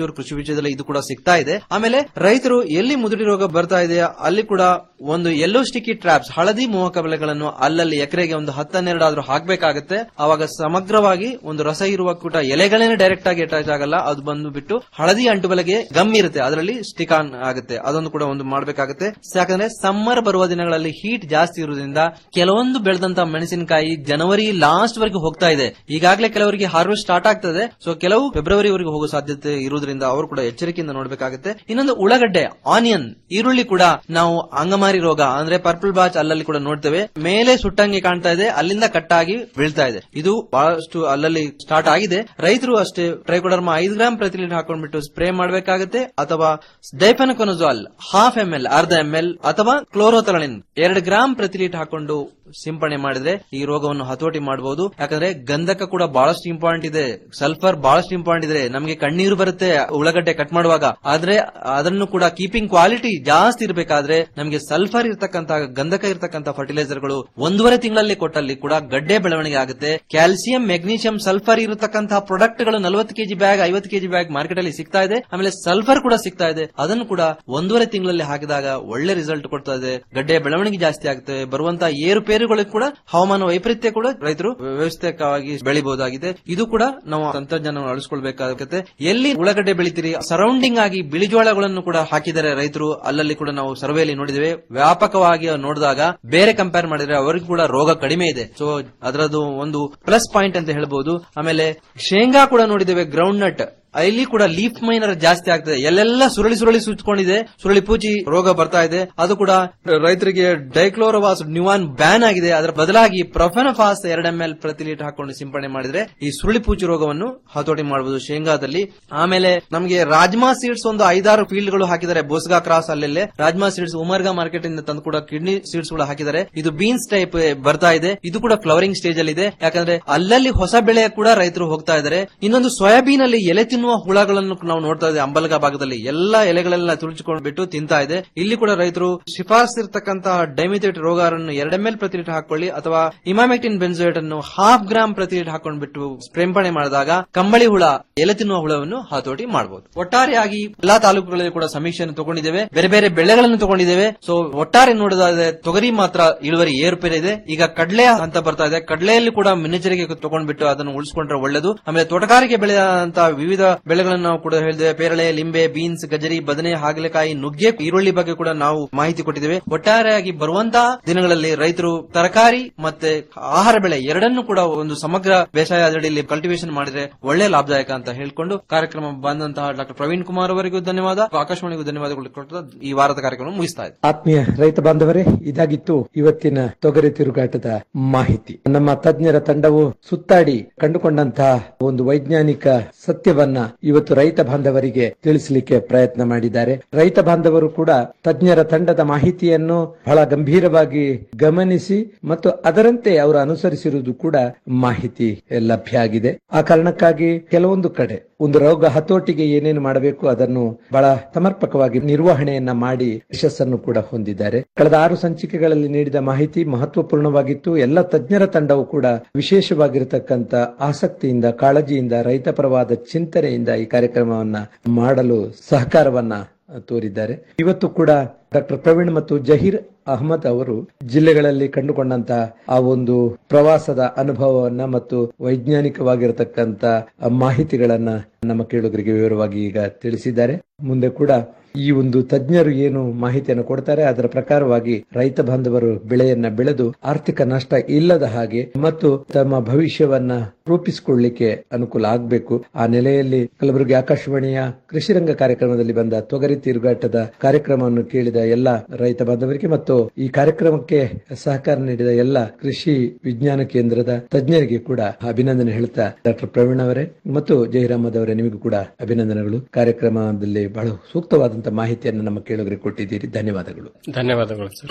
Speaker 23: ರಾಯಚೂರು ಕೃಷಿ ವಿಷಯದಲ್ಲಿ ಇದು ಕೂಡ ಸಿಗ್ತಾ ಇದೆ ಆಮೇಲೆ ರೈತರು ಎಲ್ಲಿ ಮುದುಡಿ ರೋಗ ಬರ್ತಾ ಇದೆ ಅಲ್ಲಿ ಕೂಡ ಒಂದು ಯೆಲ್ಲೋ ಸ್ಟಿಕ್ಕಿ ಟ್ರಾಪ್ಸ್ ಹಳದಿ ಮೋಹಕ ಬೆಳೆಗಳನ್ನು ಅಲ್ಲಲ್ಲಿ ಎಕರೆಗೆ ಒಂದು ಹತ್ತನ್ನೆರಡು ಆದ್ರೂ ಹಾಕ್ಬೇಕಾಗತ್ತೆ ಅವಾಗ ಸಮಗ್ರವಾಗಿ ಒಂದು ರಸ ಇರುವ ಕೂಟ ಎಲೆಗಳೇನೆ ಡೈರೆಕ್ಟ್ ಆಗಿ ಅಟ್ಯಾಚ್ ಆಗಲ್ಲ ಅದು ಬಂದು ಬಿಟ್ಟು ಹಳದಿ ಅಂಟು ಬೆಲೆಗೆ ಗಮ್ ಇರುತ್ತೆ ಅದರಲ್ಲಿ ಸ್ಟಿಕ್ ಆನ್ ಆಗುತ್ತೆ ಅದೊಂದು ಕೂಡ ಒಂದು ಮಾಡಬೇಕಾಗುತ್ತೆ ಯಾಕಂದ್ರೆ ಸಮ್ಮರ್ ಬರುವ ದಿನಗಳಲ್ಲಿ ಹೀಟ್ ಜಾಸ್ತಿ ಇರುವುದರಿಂದ ಕೆಲವೊಂದು ಬೆಳೆದಂತ ಮೆಣಸಿನಕಾಯಿ ಜನವರಿ ಲಾಸ್ಟ್ ವರೆಗೂ ಹೋಗ್ತಾ ಇದೆ ಈಗಾಗಲೇ ಕೆಲವರಿಗೆ ಹಾರ್ವೆಸ್ಟ್ ಸ್ಟಾರ್ಟ್ ಆಗ್ತದೆ ಸೊ ಕೆಲವು ಫೆಬ್ರವರಿ ವರೆಗೂ ಹೋಗೋ ಸಾಧ್ಯತೆ ಇರುವುದರಿಂದ ಅವರು ಕೂಡ ಎಚ್ಚರಿಕೆಯಿಂದ ನೋಡಬೇಕಾಗುತ್ತೆ ಇನ್ನೊಂದು ಉಳ್ಳಗಡ್ಡೆ ಆನಿಯನ್ ಈರುಳ್ಳಿ ಕೂಡ ನಾವು ಅಂಗಮಾರಿ ರೋಗ ಅಂದ್ರೆ ಪರ್ಪಲ್ ಬಾಚ್ ಅಲ್ಲಲ್ಲಿ ಕೂಡ ನೋಡ್ತೇವೆ ಮೇಲೆ ಸುಟ್ಟಂಗೆ ಕಾಣ್ತಾ ಇದೆ ಅಲ್ಲಿಂದ ಕಟ್ಟಾಗಿ ಬೀಳ್ತಾ ಇದೆ ಇದು ಬಹಳಷ್ಟು ಅಲ್ಲಲ್ಲಿ ಸ್ಟಾರ್ಟ್ ಆಗಿದೆ ರೈತರು ಅಷ್ಟೇ ಟ್ರೈಕೋಡರ್ಮ ಐದು ಗ್ರಾಂ ಪ್ರತಿ ಲೀಟರ್ ಹಾಕೊಂಡ್ಬಿಟ್ಟು ಸ್ಪ್ರೇ ಮಾಡಬೇಕಾಗುತ್ತೆ ಅಥವಾ ಡೈಫೆನಕೊನಜಾಲ್ ಹಾಫ್ ಎಂ ಎಲ್ ಅರ್ಧ ಎಂ ಎಲ್ ಅಥವಾ ಕ್ಲೋರೋಥಲನಿನ್ ಎರಡು ಗ್ರಾಂ ಪ್ರತಿ ಲೀಟರ್ ಹಾಕೊಂಡು ಸಿಂಪಡಣೆ ಮಾಡಿದ್ರೆ ಈ ರೋಗವನ್ನು ಹತೋಟಿ ಮಾಡಬಹುದು ಯಾಕಂದ್ರೆ ಗಂಧಕ ಕೂಡ ಬಹಳಷ್ಟು ಇಂಪಾರ್ಟೆಂಟ್ ಇದೆ ಸಲ್ಫರ್ ಬಹಳಷ್ಟು ಇಂಪಾರ್ಟೆಂಟ್ ಇದೆ ನಮಗೆ ಕಣ್ಣೀರು ಬರುತ್ತೆ ಉಳ್ಳಗಡ್ಡೆ ಕಟ್ ಮಾಡುವಾಗ ಆದ್ರೆ ಅದನ್ನು ಕೂಡ ಕೀಪಿಂಗ್ ಕ್ವಾಲಿಟಿ ಜಾಸ್ತಿ ಇರಬೇಕಾದ್ರೆ ನಮಗೆ ಸಲ್ಫರ್ ಇರ್ತಕ್ಕಂತ ಗಂಧಕ ಇರ್ತಕ್ಕಂತ ಫರ್ಟಿಲೈಸರ್ಗಳು ಒಂದೂವರೆ ತಿಂಗಳಲ್ಲಿ ಕೊಟ್ಟಲ್ಲಿ ಕೂಡ ಗಡ್ಡೆ ಬೆಳವಣಿಗೆ ಆಗುತ್ತೆ ಕ್ಯಾಲ್ಸಿಯಂ ಮೆಗ್ನೀಷಿಯಂ ಸಲ್ಫರ್ ಇರತಕ್ಕಂತಹ ಪ್ರಾಡಕ್ಟ್ ಗಳು ನಲವತ್ತು ಕೆಜಿ ಬ್ಯಾಗ್ ಐವತ್ತು ಕೆಜಿ ಬ್ಯಾಗ್ ಮಾರ್ಕೆಟ್ ಅಲ್ಲಿ ಸಿಗ್ತಾ ಇದೆ ಆಮೇಲೆ ಸಲ್ಫರ್ ಕೂಡ ಸಿಗ್ತಾ ಇದೆ ಅದನ್ನು ಕೂಡ ಒಂದೂವರೆ ತಿಂಗಳಲ್ಲಿ ಹಾಕಿದಾಗ ಒಳ್ಳೆ ರಿಸಲ್ಟ್ ಕೊಡ್ತಾ ಇದೆ ಗಡ್ಡೆ ಬೆಳವಣಿಗೆ ಜಾಸ್ತಿ ಆಗುತ್ತೆ ಬರುವಂತಹ ಏರುಪೇರುಗಳಿಗೆ ಕೂಡ ಹವಾಮಾನ ವೈಪರೀತ್ಯ ಕೂಡ ರೈತರು ವ್ಯವಸ್ಥಿತವಾಗಿ ಬೆಳಿಬಹುದಾಗಿದೆ ಇದು ಕೂಡ ನಾವು ತಂತ್ರಜ್ಞಾನ ಅಳಿಸ್ಕೊಳ್ಬೇಕಾಗುತ್ತೆ ಎಲ್ಲಿ ಉಳ್ಳಗಡ್ಡೆ ಬೆಳಿತೀರಿ ಸರೌಂಡಿಂಗ್ ಆಗಿ ಬಿಳಿಜೋಳಗಳನ್ನು ಕೂಡ ಹಾಕಿದರೆ ರೈತರು ಅಲ್ಲಲ್ಲಿ ಕೂಡ ನಾವು ಸರ್ವೆಯಲ್ಲಿ ನೋಡಿದ್ದೇವೆ ವ್ಯಾಪಕವಾಗಿ ನೋಡಿದಾಗ ಬೇರೆ ಕಂಪೇರ್ ಮಾಡಿದ್ರೆ ಅವರಿಗೂ ಕೂಡ ರೋಗ ಕಡಿಮೆ ಇದೆ ಸೊ ಅದರದ್ದು ಒಂದು ಪ್ಲಸ್ ಪಾಯಿಂಟ್ ಅಂತ ಹೇಳ್ಬಹುದು ಆಮೇಲೆ ಶೇಂಗಾ ಕೂಡ ನೋಡಿದ್ದೇವೆ ಗ್ರೌಂಡ್ ನಟ್ ಅಲ್ಲಿ ಕೂಡ ಲೀಫ್ ಮೈನರ್ ಜಾಸ್ತಿ ಆಗ್ತದೆ ಎಲ್ಲೆಲ್ಲ ಸುರಳಿ ಸುರಳಿ ಸುಚ್ಕೊಂಡಿದೆ ಸುರಳಿ ಪೂಚಿ ರೋಗ ಬರ್ತಾ ಇದೆ ಅದು ಕೂಡ ರೈತರಿಗೆ ಡೈಕ್ಲೋರೋವಾಸ್ ನ್ಯೂವಾನ್ ಬ್ಯಾನ್ ಆಗಿದೆ ಅದರ ಬದಲಾಗಿ ಪ್ರೊಫೆನಫಾಸ್ ಎರಡ್ ಎಂ ಎಲ್ ಪ್ರತಿ ಲೀಟರ್ ಹಾಕೊಂಡು ಸಿಂಪಡಣೆ ಮಾಡಿದ್ರೆ ಈ ಸುರಳಿ ಪೂಚಿ ರೋಗವನ್ನು ಹತೋಟಿ ಮಾಡಬಹುದು ಶೇಂಗಾದಲ್ಲಿ ಆಮೇಲೆ ನಮಗೆ ರಾಜ್ಮಾ ಸೀಡ್ಸ್ ಒಂದು ಐದಾರು ಫೀಲ್ಡ್ ಗಳು ಹಾಕಿದ್ದಾರೆ ಬೋಸ್ಗಾ ಕ್ರಾಸ್ ಅಲ್ಲೆಲ್ಲೇ ರಾಜ್ಮಾ ಸೀಡ್ಸ್ ಉಮರ್ಗಾ ಮಾರ್ಕೆಟ್ ಇಂದ ತಂದು ಕೂಡ ಕಿಡ್ನಿ ಸೀಡ್ಸ್ ಕೂಡ ಹಾಕಿದ್ದಾರೆ ಇದು ಬೀನ್ಸ್ ಟೈಪ್ ಬರ್ತಾ ಇದೆ ಇದು ಕೂಡ ಫ್ಲವರಿಂಗ್ ಸ್ಟೇಜ್ ಅಲ್ಲಿ ಇದೆ ಯಾಕಂದ್ರೆ ಅಲ್ಲಲ್ಲಿ ಹೊಸ ಬೆಳೆ ಕೂಡ ರೈತರು ಹೋಗ್ತಾ ಇದ್ದಾರೆ ಇನ್ನೊಂದು ಸೋಯಾಬೀನ್ ಅಲ್ಲಿ ಎಲೆ ತಿನ್ನುವ ಹುಳಗಳನ್ನು ನಾವು ನೋಡ್ತಾ ಇದ್ದೇವೆ ಅಂಬಲ್ಗಾ ಭಾಗದಲ್ಲಿ ಎಲ್ಲಾ ಎಲೆಗಳೆಲ್ಲ ತುಳಿಚಿಕೊಂಡು ಬಿಟ್ಟು ತಿಂತಾ ಇದೆ ಇಲ್ಲಿ ಕೂಡ ರೈತರು ಶಿಫಾರಸ್ ಇರತಕ್ಕಂತಹ ಡೈಮಿಥೇಟ್ ರೋಗಾರನ್ನು ಎರಡ್ ಎಂ ಎಲ್ ಪ್ರತಿ ಲೀಟರ್ ಹಾಕೊಳ್ಳಿ ಅಥವಾ ಇಮಾಮೆಕ್ಟಿನ್ ಬೆನ್ಸೋಯೇಟ್ ಅನ್ನು ಹಾಫ್ ಗ್ರಾಮ್ ಪ್ರತಿ ಲೀಟರ್ ಹಾಕೊಂಡ್ಬಿಟ್ಟು ಸ್ಪ್ರೇಂಪಣೆ ಮಾಡಿದಾಗ ಕಂಬಳಿ ಹುಳ ಎಲೆ ತಿನ್ನುವ ಹುಳವನ್ನು ಹತೋಟಿ ಮಾಡಬಹುದು ಒಟ್ಟಾರೆಯಾಗಿ ಎಲ್ಲಾ ತಾಲೂಕುಗಳಲ್ಲಿ ಕೂಡ ಸಮೀಕ್ಷೆಯನ್ನು ತಗೊಂಡಿದ್ದೇವೆ ಬೇರೆ ಬೇರೆ ಬೆಳೆಗಳನ್ನು ತಗೊಂಡಿದ್ದೇವೆ ಸೊ ಒಟ್ಟಾರೆ ನೋಡೋದಾದ್ರೆ ತೊಗರಿ ಮಾತ್ರ ಇಳುವರಿ ಏರುಪೇರು ಇದೆ ಈಗ ಕಡಲೆ ಅಂತ ಬರ್ತಾ ಇದೆ ಕಡಲೆಯಲ್ಲಿ ಕೂಡ ಮುನ್ನೆಚ್ಚರಿಕೆ ತಗೊಂಡ್ಬಿಟ್ಟು ಅದನ್ನು ಉಳಿಸಿಕೊಂಡ್ರೆ ಒಳ್ಳೆದು ಆಮೇಲೆ ತೋಟಗಾರಿಕೆ ಬೆಳೆದಂತ ವಿವಿಧ ಬೆಳೆಗಳನ್ನು ನಾವು ಕೂಡ ಹೇಳಿದ್ದೇವೆ ಪೇರಳೆ ಲಿಂಬೆ ಬೀನ್ಸ್ ಗಜರಿ ಬದನೆ ಹಾಗಲಕಾಯಿ ನುಗ್ಗೆ ಈರುಳ್ಳಿ ಬಗ್ಗೆ ಕೂಡ ನಾವು ಮಾಹಿತಿ ಕೊಟ್ಟಿದ್ದೇವೆ ಒಟ್ಟಾರೆಯಾಗಿ ಬರುವಂತಹ ದಿನಗಳಲ್ಲಿ ರೈತರು ತರಕಾರಿ ಮತ್ತೆ ಆಹಾರ ಬೆಳೆ ಎರಡನ್ನೂ ಕೂಡ ಒಂದು ಸಮಗ್ರ ಬೇಸಾಯ ಅಡಿಯಲ್ಲಿ ಕಲ್ಟಿವೇಶನ್ ಮಾಡಿದ್ರೆ ಒಳ್ಳೆ ಲಾಭದಾಯಕ ಅಂತ ಹೇಳ್ಕೊಂಡು ಕಾರ್ಯಕ್ರಮ ಬಂದಂತಹ ಡಾಕ್ಟರ್ ಪ್ರವೀಣ್ ಕುಮಾರ್ ಅವರಿಗೂ ಧನ್ಯವಾದ ಆಕಾಶವಾಣಿಗೂ ಧನ್ಯವಾದಗಳು ಕೊಟ್ಟು ಈ ವಾರದ ಕಾರ್ಯಕ್ರಮ ಮುಗಿಸ್ತಾ ಇದೆ
Speaker 22: ಆತ್ಮೀಯ ರೈತ ಬಾಂಧವರೇ ಇದಾಗಿತ್ತು ಇವತ್ತಿನ ತೊಗರಿ ತಿರುಗಾಟದ ಮಾಹಿತಿ ನಮ್ಮ ತಜ್ಞರ ತಂಡವು ಸುತ್ತಾಡಿ ಕಂಡುಕೊಂಡಂತಹ ಒಂದು ವೈಜ್ಞಾನಿಕ ಸತ್ಯವನ್ನ ಇವತ್ತು ರೈತ ಬಾಂಧವರಿಗೆ ತಿಳಿಸಲಿಕ್ಕೆ ಪ್ರಯತ್ನ ಮಾಡಿದ್ದಾರೆ ರೈತ ಬಾಂಧವರು ಕೂಡ ತಜ್ಞರ ತಂಡದ ಮಾಹಿತಿಯನ್ನು ಬಹಳ ಗಂಭೀರವಾಗಿ ಗಮನಿಸಿ ಮತ್ತು ಅದರಂತೆ ಅವರು ಅನುಸರಿಸಿರುವುದು ಕೂಡ ಮಾಹಿತಿ ಲಭ್ಯ ಆಗಿದೆ ಆ ಕಾರಣಕ್ಕಾಗಿ ಕೆಲವೊಂದು ಕಡೆ ಒಂದು ರೋಗ ಹತೋಟಿಗೆ ಏನೇನು ಮಾಡಬೇಕು ಅದನ್ನು ಬಹಳ ಸಮರ್ಪಕವಾಗಿ ನಿರ್ವಹಣೆಯನ್ನ ಮಾಡಿ ಯಶಸ್ಸನ್ನು ಕೂಡ ಹೊಂದಿದ್ದಾರೆ ಕಳೆದ ಆರು ಸಂಚಿಕೆಗಳಲ್ಲಿ ನೀಡಿದ ಮಾಹಿತಿ ಮಹತ್ವಪೂರ್ಣವಾಗಿತ್ತು ಎಲ್ಲ ತಜ್ಞರ ತಂಡವು ಕೂಡ ವಿಶೇಷವಾಗಿರತಕ್ಕಂತ ಆಸಕ್ತಿಯಿಂದ ಕಾಳಜಿಯಿಂದ ರೈತಪರವಾದ ಚಿಂತನೆಯಿಂದ ಈ ಕಾರ್ಯಕ್ರಮವನ್ನ ಮಾಡಲು ಸಹಕಾರವನ್ನ ತೋರಿದ್ದಾರೆ ಇವತ್ತು ಕೂಡ ಡಾಕ್ಟರ್ ಪ್ರವೀಣ್ ಮತ್ತು ಜಹೀರ್ ಅಹಮದ್ ಅವರು ಜಿಲ್ಲೆಗಳಲ್ಲಿ ಕಂಡುಕೊಂಡಂತ ಆ ಒಂದು ಪ್ರವಾಸದ ಅನುಭವವನ್ನ ಮತ್ತು ವೈಜ್ಞಾನಿಕವಾಗಿರತಕ್ಕಂತ ಮಾಹಿತಿಗಳನ್ನ ನಮ್ಮ ಕೇಳುಗರಿಗೆ ವಿವರವಾಗಿ ಈಗ ತಿಳಿಸಿದ್ದಾರೆ ಮುಂದೆ ಕೂಡ ಈ ಒಂದು ತಜ್ಞರು ಏನು ಮಾಹಿತಿಯನ್ನು ಕೊಡ್ತಾರೆ ಅದರ ಪ್ರಕಾರವಾಗಿ ರೈತ ಬಾಂಧವರು ಬೆಳೆಯನ್ನ ಬೆಳೆದು ಆರ್ಥಿಕ ನಷ್ಟ ಇಲ್ಲದ ಹಾಗೆ ಮತ್ತು ತಮ್ಮ ಭವಿಷ್ಯವನ್ನ ರೂಪಿಸಿಕೊಳ್ಳಿಕ್ಕೆ ಅನುಕೂಲ ಆಗಬೇಕು ಆ ನೆಲೆಯಲ್ಲಿ ಕಲಬುರಗಿ ಆಕಾಶವಾಣಿಯ ಕೃಷಿರಂಗ ಕಾರ್ಯಕ್ರಮದಲ್ಲಿ ಬಂದ ತೊಗರಿ ತಿರುಗಾಟದ ಕಾರ್ಯಕ್ರಮವನ್ನು ಕೇಳಿದ ಎಲ್ಲ ರೈತ ಬಾಂಧವರಿಗೆ ಮತ್ತು ಈ ಕಾರ್ಯಕ್ರಮಕ್ಕೆ ಸಹಕಾರ ನೀಡಿದ ಎಲ್ಲ ಕೃಷಿ ವಿಜ್ಞಾನ ಕೇಂದ್ರದ ತಜ್ಞರಿಗೆ ಕೂಡ ಅಭಿನಂದನೆ ಹೇಳ್ತಾ ಡಾಕ್ಟರ್ ಪ್ರವೀಣ್ ಅವರೇ ಮತ್ತು ಜಯರಾಮದ್ ಅವರೇ ನಿಮಗೂ ಕೂಡ ಅಭಿನಂದನೆಗಳು ಕಾರ್ಯಕ್ರಮದಲ್ಲಿ ಬಹಳ ಸೂಕ್ತವಾದಂತಹ ಮಾಹಿತಿಯನ್ನು ನಮ್ಮ ಕೇಳುಗರಿಗೆ ಕೊಟ್ಟಿದ್ದೀರಿ ಧನ್ಯವಾದಗಳು
Speaker 24: ಧನ್ಯವಾದಗಳು ಸರ್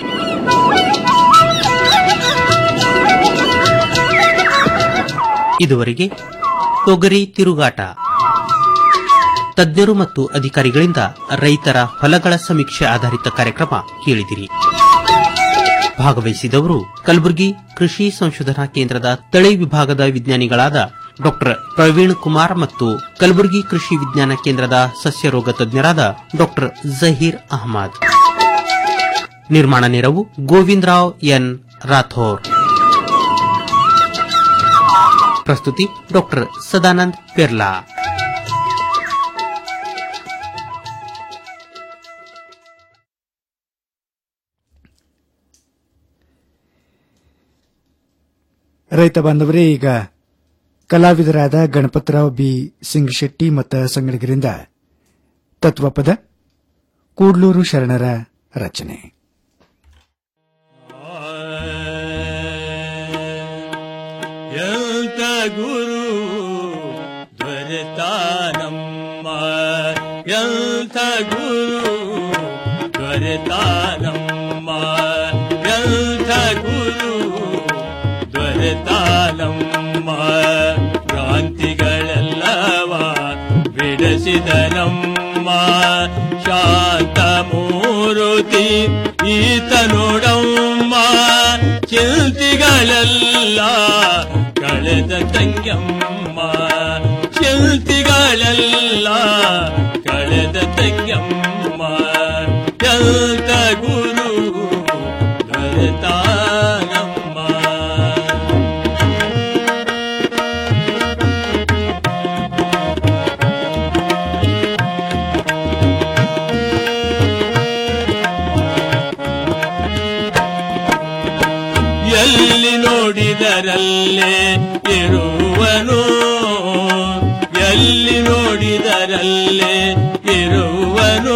Speaker 1: ಇದುವರೆಗೆ ತೊಗರಿ ತಿರುಗಾಟ ತಜ್ಞರು ಮತ್ತು ಅಧಿಕಾರಿಗಳಿಂದ ರೈತರ ಹೊಲಗಳ ಸಮೀಕ್ಷೆ ಆಧಾರಿತ ಕಾರ್ಯಕ್ರಮ ಕೇಳಿದಿರಿ ಭಾಗವಹಿಸಿದವರು ಕಲಬುರಗಿ ಕೃಷಿ ಸಂಶೋಧನಾ ಕೇಂದ್ರದ ತಳಿ ವಿಭಾಗದ ವಿಜ್ಞಾನಿಗಳಾದ ಡಾಕ್ಟರ್ ಪ್ರವೀಣ್ ಕುಮಾರ್ ಮತ್ತು ಕಲಬುರಗಿ ಕೃಷಿ ವಿಜ್ಞಾನ ಕೇಂದ್ರದ ಸಸ್ಯರೋಗ ತಜ್ಞರಾದ ಡಾಕ್ಟರ್ ಜಹೀರ್ ಅಹಮದ್ ನಿರ್ಮಾಣ ನೆರವು ಗೋವಿಂದರಾವ್ ಎನ್ ರಾಥೋರ್ ಪ್ರಸ್ತುತಿ ಡಾಕ್ಟರ್ ಸದಾನಂದ್ ಪೆರ್ಲಾ
Speaker 6: ರೈತ ಬಾಂಧವರೇ ಈಗ ಕಲಾವಿದರಾದ ಗಣಪತರಾವ್ ಬಿ ಸಿಂಗ್ ಶೆಟ್ಟಿ ಮತ್ತು ಸಂಗಡಿಗರಿಂದ ತತ್ವಪದ ಕೂಡ್ಲೂರು ಶರಣರ ರಚನೆ
Speaker 4: ಎಂತ ಗುರು ದೊರೆತಾನಮ್ಮ ಎಂತ ಗುರು ದೊರೆತಾನಮ್ಮ ಎಂತ ಗುರು ದೊರೆತಾನಮ್ಮ ಕ್ರಾಂತಿಗಳೆಲ್ಲವ ಬಿಡಿಸಿದನಮ್ಮ ಶಾಂತ ಮೂರುತಿ ಈತ ನೋಡಮ್ಮ ಚಿಂತಿಗಳೆಲ್ಲ ಕಳೆದ ತಂಗಮ್ಮ ಚಿಂತಿಗಳೆಲ್ಲ ಕಳೆದ ತಂಗಮ್ಮ ಎಂತ ಗುರು ದೊರೆತಾನಮ್ಮ ಎಲ್ಲಿ ನೋಡಿದರಲ್ಲೇ ಇರುವನು ಎಲ್ಲಿ ನೋಡಿದರಲ್ಲೇ ಇರುವನು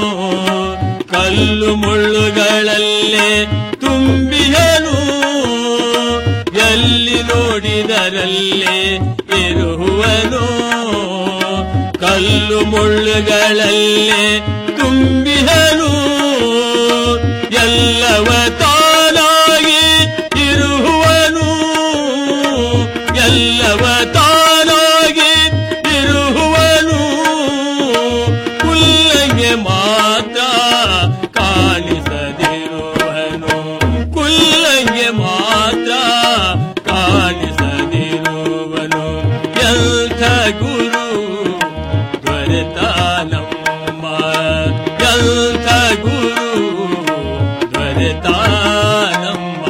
Speaker 4: ಕಲ್ಲು ಮುಳ್ಳುಗಳಲ್ಲೇ ತುಂಬಿಯನು ಎಲ್ಲಿ ನೋಡಿದರಲ್ಲೇ ಇರುವನು ಕಲ್ಲು ಮುಳ್ಳುಗಳಲ್ಲೇ ತುಂಬಿಹನು ಎಲ್ಲವ ತಾನಾಗಿ ಇರುವನು ಎಲ್ಲವ ತಾನಾಗಿ ಇರುವನು ಕುಲ್ಲಂಗೆ ಮಾತ್ರ ಕಾಣಿಸದಿರುವನು ಕುಲ್ಲಂಗೆ ಮಾತ್ರ ಕಾಣಿಸದಿರುವನು ಎಂಥ ಗುರು ದೊರೆತಾನಮ್ಮ ಎಂಥ ಗುರು ದೊರೆತಾನಮ್ಮ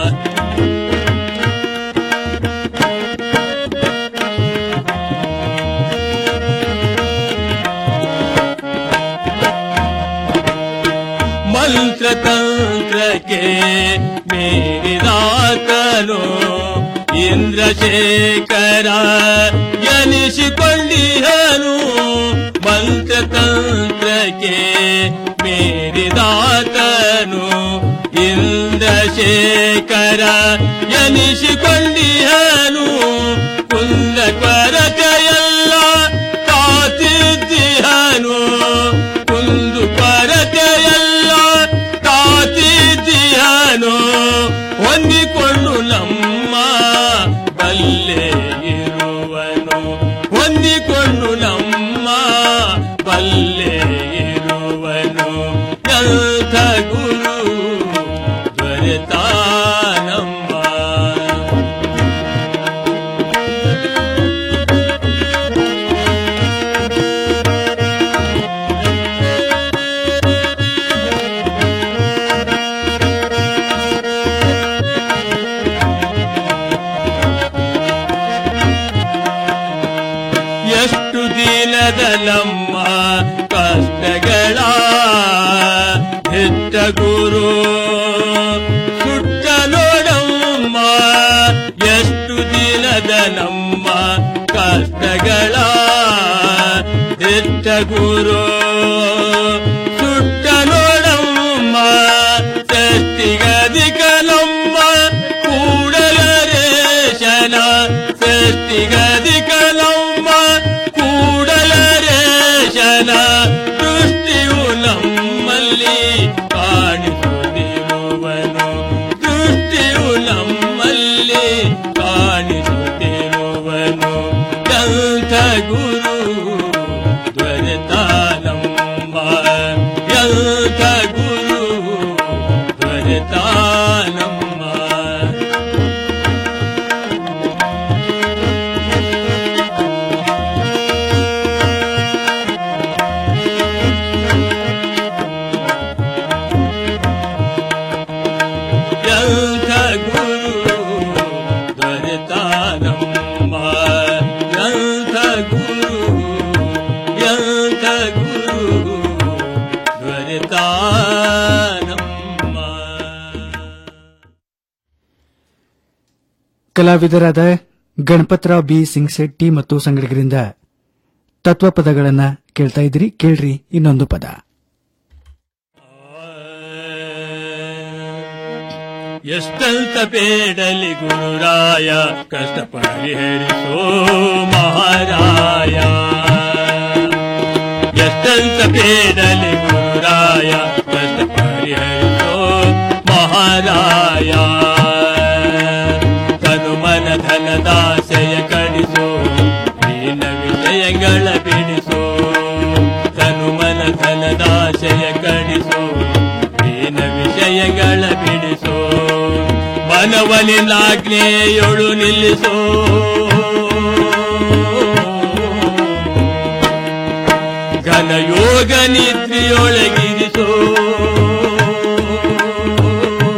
Speaker 4: ಮಂತ್ರ ತಂತ್ರಕ್ಕೆ ಮೀರಿದಾತನು ಇಂದ್ರಶೇಖರ ಎನಿಸಿಕೊಂಡಿಹನು ಮಂತ್ರ ತಂತ್ರಕ್ಕೆ ಮೀರಿದಾತನು ಇಂದ್ರಶೇಖರ ಎನಿಸಿಕೊಂಡಿಹನು ಕುಂದ ಕೊರತೆಯಲ್ಲ ಕಾತಿದ್ದಿಹನು ಕುಂದು ಕೊರತೆಯಲ್ಲ ಕಾತಿದ್ದಿಹನು ಹೊಂದಿಕೊಂಡು ನಮ್ಮ ಬಲ್ಲೆ ಇರುವನು ಹೊಂದಿಕೊಂಡು ನಮ್ಮ ಬಲ್ಲೆ ಇರುವನು ಎಂಥ ಗುರು ದೊರೆತಾನಮ್ಮ ಎಷ್ಟು ದಿನದ ನಮ್ಮ ಕಷ್ಟಗಳ ಹೆತ್ತ ಗುರು ಸುಟ್ಟ ನೋಡಮ್ಮ ಎಷ್ಟು ದಿನದ ನಮ್ಮ ಕಷ್ಟಗಳ ಹೆತ್ತ ಗುರು ಸುಟ್ಟ ನೋಡಮ್ಮ ಸೃಷ್ಟಿಗದಿಕ ನಮ್ಮ ಕೂಡಲ ರೇಷನ ಸೃಷ್ಟಿಗದಿಕ ನಮ್ಮ ಕೂಡಲ ರೇಷನ ದೃಷ್ಟಿಯು ನಮ್ಮಲ್ಲಿ ಕಾಣಿಸುತ್ತಿರುವನು ದೃಷ್ಟಿಯು ನಮ್ಮಲ್ಲಿ ಕಾಣಿಸುತ್ತಿರುವನು ಎಂಥ ಗುರು ದೊರೆತಾನಮ್ಮ ಎಂಥ ಗುರು ದೊರೆತಾನಮ್ಮ
Speaker 6: ಕಲಾವಿದರಾದ ಗಣಪತರಾವ್ ಬಿ ಸಿಂಗ್ ಶೆಟ್ಟಿ ಮತ್ತು ಸಂಗಡಿಗರಿಂದ ತತ್ವಪದಗಳನ್ನ ಕೇಳ್ತಾ ಇದ್ರಿ ಕೇಳ್ರಿ ಇನ್ನೊಂದು ಪದ
Speaker 4: ಎಷ್ಟಂತ ಬೇಡಲಿ ಗುರುರಾಯ ಕಷ್ಟ ಪರಿಹರಿಸೋ ಮಹಾರಾಯ ಎಷ್ಟಂತ ಬೇಡಲಿ ಗುರುರಾಯ ಕಷ್ಟ ಪರಿಹರಿಸೋ ಮಹಾರಾಯ ತನು ಮನ ಧನದಾಸೆಯ ಕಡಿಸೋ ದೀನ ವಿಷಯಗಳ ಬಿಡಿಸೋ ತನು ಮನ ಧನದಾಸೆಯ ಕಡಿಸೋ ದೀನ ವಿಷಯಗಳ ಬಿಡಿಸೋ ಮನವನಿನಾಜ್ಞೆಯೊಳು ನಿಲ್ಲಿಸೋ ಘನಯೋಗ ನಿದ್ರೆಯೊಳಗಿರಿಸೋ